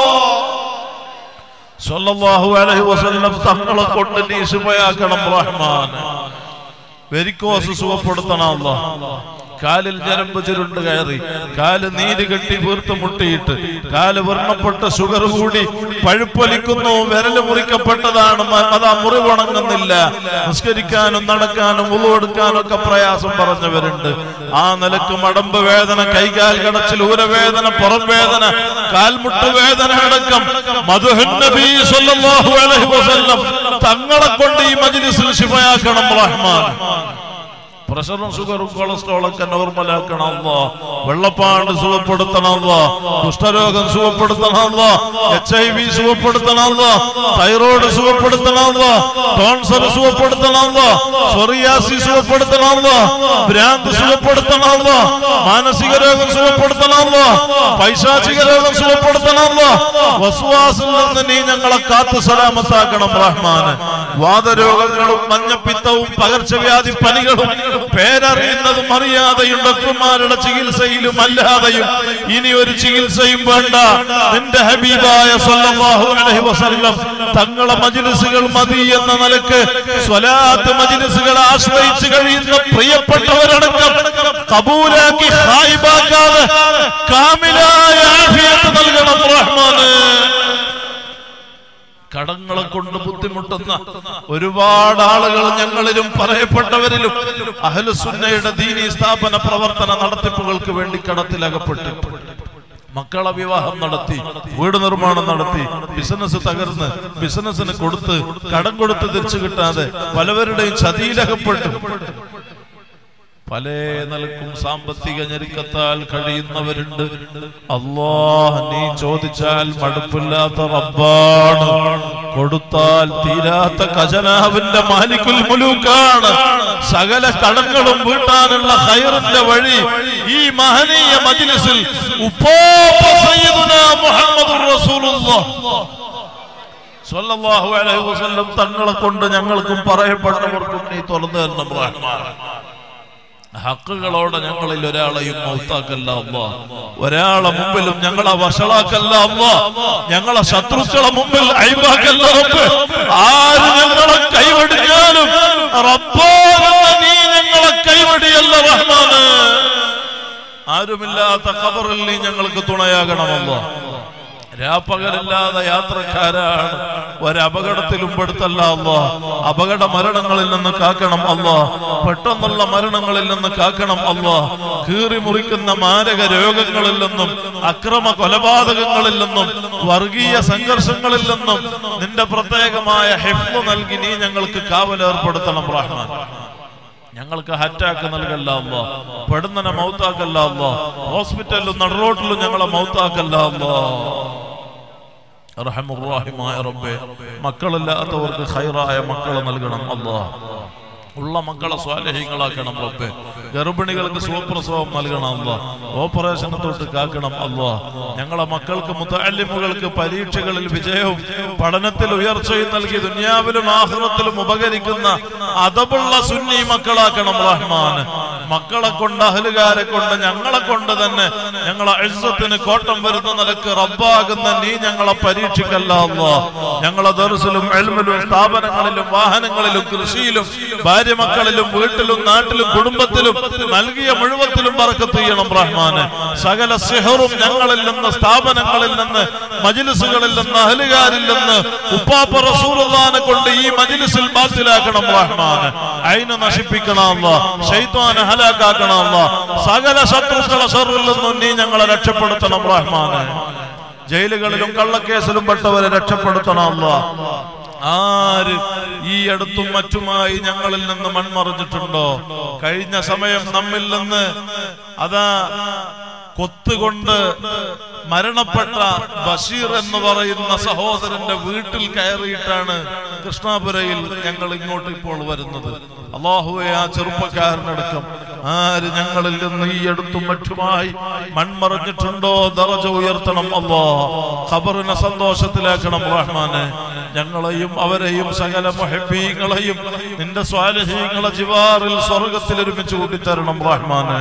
സല്ലല്ലാഹു അലൈഹി വസല്ലം തങ്ങളെ കൊണ്ട് നീ ശുഭയാക്കണം റഹ്മാൻ വെരിക്കോസ് സുഖപ്പെടുത്തണം അല്ലാഹ് കാലിൽ ഞരമ്പ് ചുരുണ്ട് കയറി കാല് നീര് കെട്ടി വീർത്ത് മുട്ടിയിട്ട് കാല് വർണ്ണപ്പെട്ട ഷുഗർ കൂടി പഴുപ്പൊലിക്കുന്നു വിരല് മുറിക്കപ്പെട്ടതാണ് മ- അതാ മുറിവുണങ്ങുന്നില്ല നിസ്കരിക്കാനും നടക്കാനും ഉളുവെടുക്കാനും ഒക്കെ പ്രയാസം പറഞ്ഞവരുണ്ട് ആ നിലക്ക് മടമ്പ് വേദന കൈകാൽ കടച്ചിൽ ഊരവേദന പുറം വേദന കാൽമുട്ട് വേദന അടക്കം മധുഹൻ നബി സല്ലല്ലാഹു അലൈഹി വസല്ലം തങ്ങളെ കൊണ്ട് ഈ മജ്ലിസിൽ ശിഫയാക്കണം റഹ്മാൻ പ്രഷറും ഷുഗറും കൊളസ്ട്രോളും ഒക്കെ നോർമലാക്കണം അല്ലോ വെള്ളപ്പാണ്ട് സുഖപ്പെടുത്തണം അല്ലോ കുഷ്ഠരോഗം സുഖപ്പെടുത്തണം അല്ലോ എച്ച് ഐ വി സുഖപ്പെടുത്തണം അല്ലോ തൈറോയ്ഡ് സുഖപ്പെടുത്തണം അല്ലോ ടോൺസർ സുഖപ്പെടുത്തണം അല്ലോ സൊറിയാസി സുഖപ്പെടുത്തണം അല്ലോ ഭ്രാന്ത് സുഖപ്പെടുത്തണം അല്ലോ മാനസിക രോഗം സുഖപ്പെടുത്തണം അല്ലോ പൈശാചിക രോഗം സുഖപ്പെടുത്തണം അല്ലോ വസുവാസിൽ നിന്ന് നീ ഞങ്ങളെ കാത്തു സലാമത്താക്കണം റഹ്മാന് വാതരോഗങ്ങളും മഞ്ഞപ്പിത്തവും പകർച്ചവ്യാധി പനികളും പേരറിയുന്നതും അറിയാതെയും ഡോക്ടർമാരുടെ ചികിത്സയിലും അല്ലാതെയും ഇനി ഒരു ചികിത്സയും വേണ്ട നിന്റെ ഹബീബായ സല്ലല്ലാഹു അലൈഹി വസല്ലം തങ്ങളെ മജ്ലിസുകൾ മതി എന്ന നിലക്ക് സ്വലാത്ത് മജ്ലിസുകൾ ആശ്രയിച്ച് കഴിയുന്ന പ്രിയപ്പെട്ടവരടക്കം കബൂലാക്കി ഹായിബാക്കാതെ കാമിലായ ആഫിയത്ത് നൽകണം റഹ്മാന് കടങ്ങളെ കൊണ്ട് ബുദ്ധിമുട്ടുന്ന ഒരുപാട് ആളുകൾ ഞങ്ങളിലും പറയപ്പെട്ടവരിലും അഹലുസുന്നയുടെ ദീനി സ്ഥാപന പ്രവർത്തന നടത്തിപ്പുകൾക്ക് വേണ്ടി കടത്തിലകപ്പെട്ടു മക്കളെ വിവാഹം നടത്തി വീട് നിർമ്മാണം നടത്തി ബിസിനസ് തകർന്ന് ബിസിനസ്സിന് കൊടുത്ത് കടം കൊടുത്ത് തിരിച്ചു കിട്ടാതെ പലവരുടെയും ചതിയിലകപ്പെട്ടു പല നിലക്കും സാമ്പത്തിക ഞെരുക്കത്താൽ കഴിയുന്നവരുണ്ട് അള്ളാഹ് നീ ചോദിച്ചാൽ മടുപ്പില്ലാത്ത റബ്ബാണ് കൊടുത്താൽ തീരാത്ത ഖജനാവിന്റെ മാലിക്കുൽ മുലൂക്കാണ് സകല കടങ്ങളും വീട്ടാനുള്ള ഹൈറിന്റെ വഴി ഈ മഹനീയ മജ്ലിസിൽ ഉപ്പാപ്പ സയ്യിദുനാ മുഹമ്മദുർ റസൂലുള്ളാഹ് സ്വല്ലല്ലാഹു അലൈഹി വസല്ലം തങ്ങളെ കൊണ്ട് ഞങ്ങൾക്കും പറയപ്പെട്ടവർക്കും നീ തുറന്നു തരണം റഹ്മാൻ ഹക്കുകളോടെ ഞങ്ങളിൽ ഒരാളെയും മൗത്താക്കല്ല അമ്മ ഒരാളെ മുമ്പിലും ഞങ്ങളെ വഷളാക്കല്ല അമ്മ ഞങ്ങളെ ശത്രുക്കളെ മുമ്പിൽ അഴിവാക്കല്ല റബ്ബ് ആര് ഞങ്ങളെ കൈവടിഞ്ഞാലും റബ്ബാകുന്ന നീ ഞങ്ങളെ കൈവടിയല്ല റഹ്മാന് ആരുമില്ലാത്ത ഖബറിൽ നീ ഞങ്ങൾക്ക് തുണയാകണമല്ലോ രാപ്പകലില്ലാതെ യാത്രക്കാരാണ് ഒരപകടത്തിലും പെടുത്തല്ല അല്ലോ അപകട മരണങ്ങളിൽ നിന്ന് കാക്കണം അല്ലോ പെട്ടെന്നുള്ള മരണങ്ങളിൽ നിന്ന് കാക്കണം അല്ലോ കീറി മുറിക്കുന്ന മാരക രോഗങ്ങളിൽ നിന്നും അക്രമ കൊലപാതകങ്ങളിൽ നിന്നും വർഗീയ സംഘർഷങ്ങളിൽ നിന്നും നിന്റെ പ്രത്യേകമായ ഹെഫ് നൽകി നീ ഞങ്ങൾക്ക് കാവലേർപ്പെടുത്തണം റഹ്മാൻ ഞങ്ങൾക്ക് അറ്റാക്ക് നൽകല്ല അല്ലോ പെടുന്നനെ മൗത്താക്കല്ല അല്ലോ ഹോസ്പിറ്റലിലും നടുറോട്ടിലും ഞങ്ങളെ മൗത്താക്കല്ല അല്ലോ റഹമുറാഹിമായ റബ്ബെ മക്കളില്ലാത്തവർക്ക് ഹൈറായ മക്കളെ നൽകണം അല്ലോ ഉള്ള മക്കളെ സ്വാലഹ്യങ്ങളാക്കണം റബ്ബെ ഗർഭിണികൾക്ക് സുഖപ്രസവം നൽകണം അല്ല ഓപ്പറേഷനെ തൊട്ട് കാക്കണം അല്ല ഞങ്ങളെ മക്കൾക്ക് മുത്തല്ലിമുകൾക്ക് പരീക്ഷകളിൽ വിജയവും പഠനത്തിൽ ഉയർച്ചയും നൽകി ദുനിയാവിലും ആഹ്റത്തിലും ഉപകരിക്കുന്ന അതബുള്ള സുന്നി മക്കളാക്കണം റഹ്മാൻ മക്കളെ കൊണ്ട് അഹലുകാരെ കൊണ്ട് ഞങ്ങളെ കൊണ്ട് തന്നെ ഞങ്ങളെ അഴുസത്തിന് കോട്ടം വരുന്ന നിലക്ക് റബ്ബാകുന്ന നീ ഞങ്ങളെ പരീക്ഷിക്കല്ല അല്ലോ ഞങ്ങളെ ദർസിലും എൽമിലും സ്ഥാപനങ്ങളിലും വാഹനങ്ങളിലും കൃഷിയിലും ഭാര്യ മക്കളിലും വീട്ടിലും നാട്ടിലും കുടുംബത്തിലും നൽകിയ മുഴുവത്തിലും പറക്കത്ത് ചെയ്യണം റഹ്മാന് സകല സിഹറും ഞങ്ങളിൽ നിന്ന് സ്ഥാപനങ്ങളിൽ നിന്ന് മജിലിസുകളിൽ നിന്ന് അഹലുകാരിൽ നിന്ന് ഉപ്പാപ്പ റസൂലുള്ളാനെ കൊണ്ട് ഈ മജിലിസിൽ ബാത്തിലാക്കണം റഹ്മാന് അയിന് നശിപ്പിക്കണം അല്ലാ ഷൈത്വാനെ ഹലാക്കാക്കണം അല്ലാ സകല ശത്രുക്കളെ ഷറിൽ നിന്നും നീ ഞങ്ങളെ രക്ഷപ്പെടുത്തണം റഹ്മാന് ജയിലുകളിലും കള്ളക്കേസിലും പെട്ടവരെ രക്ഷപ്പെടുത്തണം അല്ലാ ആര് ഈ അടുത്തും മറ്റുമായി ഞങ്ങളിൽ നിന്ന് മൺമറിഞ്ഞിട്ടുണ്ടോ കഴിഞ്ഞ സമയം നമ്മിൽ നിന്ന് അതാ കൊത്തുകൊണ്ട് മരണപ്പെട്ട ബഷീർ എന്ന് പറയുന്ന സഹോദരന്റെ വീട്ടിൽ കയറിയിട്ടാണ് കൃഷ്ണാപുരയിൽ ഞങ്ങൾ ഇങ്ങോട്ട് ഇപ്പോൾ വരുന്നത് അള്ളാഹുവെ ആ ചെറുപ്പക്കാരനടക്കം ആര് ഞങ്ങളിൽ നിന്ന് ഈ അടുത്തും മറ്റുമായി മൺമറഞ്ഞിട്ടുണ്ടോ ദറജ ഉയർത്തണം അല്ലോ ഖബറിനെ സന്തോഷത്തിലാക്കണം റഹ്മാനെ ഞങ്ങളെയും അവരെയും സകല മൊഹബീങ്ങളെയും നിന്റെ സ്വാലഹീങ്ങളെ ജിവാറിൽ സ്വർഗത്തിൽ ഒരുമിച്ച് കൂട്ടിത്തരണം റഹ്മാനെ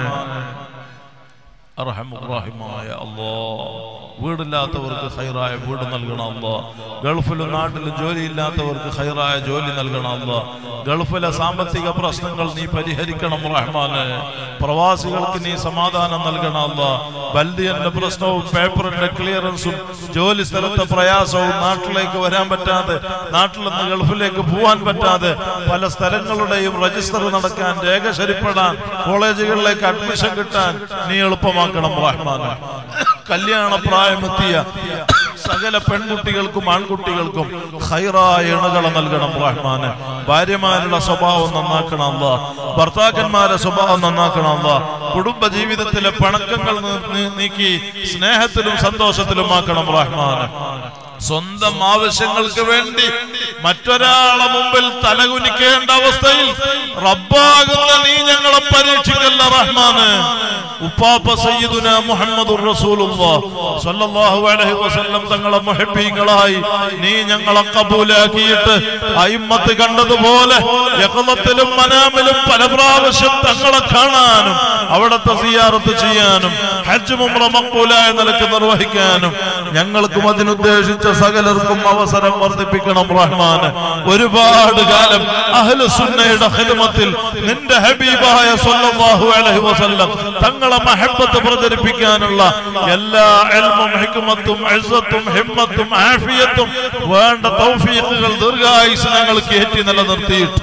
അർഹമുറാഹിമായ അല്ലോ വീടില്ലാത്തവർക്ക് ഹൈറായ വീട് നൽകണം അല്ലോ ഗൾഫിലും നാട്ടിലും ജോലിയില്ലാത്തവർക്ക് ഹൈറായ ജോലി നൽകണം അല്ലോ ഗൾഫിലെ സാമ്പത്തിക പ്രശ്നങ്ങൾ നീ പരിഹരിക്കണം റഹ്മാന് പ്രവാസികൾക്ക് നീ സമാധാനം നൽകണം അല്ലോ ബൽദിയന്റെ പ്രശ്നവും പേപ്പറിന്റെ ക്ലിയറൻസും ജോലി സ്ഥലത്തെ പ്രയാസവും നാട്ടിലേക്ക് വരാൻ പറ്റാതെ നാട്ടിൽ നിന്ന് ഗൾഫിലേക്ക് പോവാൻ പറ്റാതെ പല സ്ഥലങ്ങളുടെയും രജിസ്റ്റർ നടക്കാൻ രേഖ ശരിപ്പെടാൻ കോളേജുകളിലേക്ക് അഡ്മിഷൻ കിട്ടാൻ നീ എളുപ്പമാക്കണം റഹ്മാന് കല്യാണ പ്രായമെത്തിയ സകല പെൺകുട്ടികൾക്കും ആൺകുട്ടികൾക്കും ഹൈറായ ഇണകളെ നൽകണം റഹ്മാന് ഭാര്യമാരുടെ സ്വഭാവം നന്നാക്കണം അല്ല ഭർത്താക്കന്മാരുടെ സ്വഭാവം നന്നാക്കണം അല്ല കുടുംബ ജീവിതത്തിലെ പണക്കങ്ങൾ നീ- നീ- നീക്കി സ്നേഹത്തിലും സന്തോഷത്തിലും ആക്കണം റഹ്മാന് സ്വന്തം ആവശ്യങ്ങൾക്ക് വേണ്ടി മറ്റൊരാളെ മുമ്പിൽ തലകുനിക്കേണ്ട അവസ്ഥയിൽ റബ്ബാകുന്ന നീ ഞങ്ങളെ പരീക്ഷിക്കല്ല റഹ്മാന് ഉപ്പാപ്പ സയ്യിദുന മുഹമ്മദുർ റസൂലുള്ളാഹ് സ്വല്ലല്ലാഹു അലൈഹി വസല്ലം തങ്ങളെ മുഹബ്ബീങ്ങളായി നീ ഞങ്ങളെ കബൂലാക്കിയിട്ട് അയിമ്മത്ത് കണ്ടതുപോലെ യഖലത്തിലും മനാമിലും പല പ്രാവശ്യം തങ്ങളെ കാണാനും അവിടുത്തെ സിയാറത്ത് ചെയ്യാനും ഹജ്ജ് മുംറ മക്ബൂലായ നിലക്ക് നിർവഹിക്കാനും ഞങ്ങൾക്കും അതിനുദ്ദേശിച്ച സകലർക്കും അവസരം വർദ്ധിപ്പിക്കണം റഹ്മാന് ഒരുപാട് കാലം അഹ്ലു സുന്നയുടെ ഖിദ്മത്തിൽ നിന്റെ ഹബീബായ സ്വല്ലല്ലാഹു അലൈഹി വസല്ലം തങ്ങളെ മഹബ്ബത്ത് പ്രചരിപ്പിക്കാനുള്ള എല്ലാ ഇൽമും ഹിക്മത്തും ഇസ്സത്തും ഹിമ്മത്തും ആഫിയത്തും വേണ്ട തൗഫീഖുകൾ ദീർഘായുസ് ഞങ്ങൾക്ക് ഏറ്റി നിലനിർത്തിയിട്ട്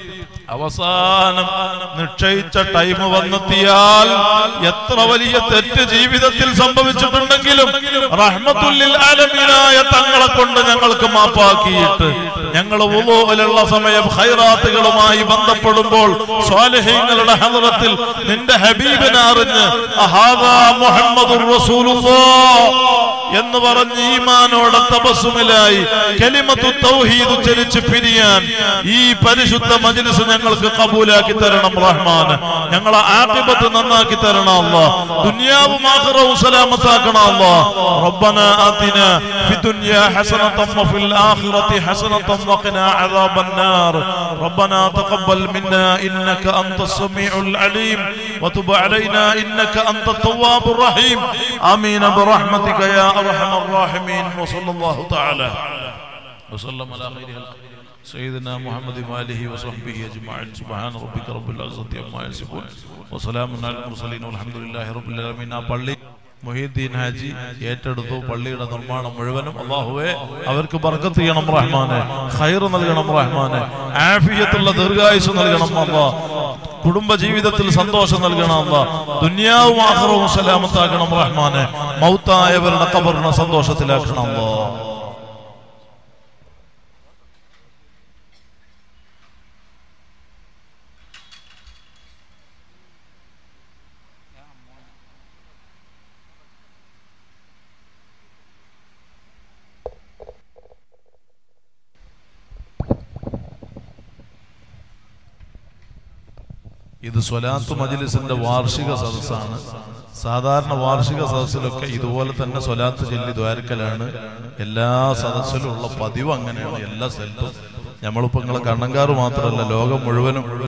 അവസാനം നിശ്ചയിച്ച ടൈം വന്നെത്തിയാൽ എത്ര വലിയ തെറ്റ് ജീവിതത്തിൽ സംഭവിച്ചിട്ടുണ്ടെങ്കിലും റഹ്മത്തുല്ലിൽ ആലമീനായ തങ്ങളെ കൊണ്ട് ഞങ്ങൾക്ക് മാപ്പാക്കിയിട്ട് ഞങ്ങൾ ഉള്ള സമയം ഹൈറാത്തുകളുമായി ബന്ധപ്പെടുമ്പോൾ സ്വാലഹ്യങ്ങളുടെ ഹദറത്തിൽ നിന്റെ ഹബീബിനെ അറിഞ്ഞ് അഹാദാ മുഹമ്മദുർ റസൂലുള്ളാഹ് എന്ന് പറഞ്ഞ് ഈമാനോടെ തപസ്സുമിലായി കലിമത്തു തൗഹീദ് ഉച്ചരിച്ച് പിരിയാൻ ഈ പരിശുദ്ധ മജ്ലിസ് ഞങ്ങൾക്ക് കബൂലാക്കി തരണം റഹ്മാൻ ഞങ്ങളെ ആഖിബത്ത് നന്നാക്കി തരണം അല്ലാ ദുനിയാവും ആഖിറവും സലാമത്താക്കണം അല്ലാ റബ്ബന ആതിന ഫി ദുനിയ ഹസനത വഫിൽ ആഖിറതി ഹസനത വഖിന അദാബൻ നാർ ربنا تقبل منا انك انت السميع العليم وتب علينا انك انت التواب الرحيم امين برحمتك يا ارحم الراحمين وصلى الله تعالى وسلم على خير خلق سيدنا محمد وآله وصحبه أجمعين سبحان ربك رب العزة عما يصفون وسلام على المرسلين والحمد لله رب العالمين ആ പള്ളി മൊഹീദ്ദീൻ ഹാജി ഏറ്റെടുത്തു പള്ളിയുടെ നിർമ്മാണം മുഴുവനും അള്ളാഹുവെ അവർക്ക് ബർക്കത്ത് ചെയ്യണം റഹ്മാനെ ഖൈർ നൽകണം റഹ്മാനെ ആഫിയത്തുള്ള ദീർഘായുസ് നൽകണം അല്ലാ കുടുംബ ജീവിതത്തിൽ സന്തോഷം നൽകണം അല്ലാ ദുനിയാവും ആഹ്റവും സലാമത്താക്കണം റഹ്മാനെ മൗത്തായവരുടെ കബറിനെ സന്തോഷത്തിലാക്കണം അല്ലാ ഇത് സ്വലാത്ത് മജ്ലിസിന്റെ വാർഷിക സദസ്സാണ് സാധാരണ വാർഷിക സദസ്സിലൊക്കെ ഇതുപോലെ തന്നെ സ്വലാത്ത് ചൊല്ലി ദ്വാരക്കലാണ് എല്ലാ സദസ്സിലും ഉള്ള പതിവ് അങ്ങനെയാണ് എല്ലാ സ്ഥലത്തും നമ്മളിപ്പോ നിങ്ങളെ കണ്ണങ്കാറ് മാത്രമല്ല ലോകം മുഴുവനും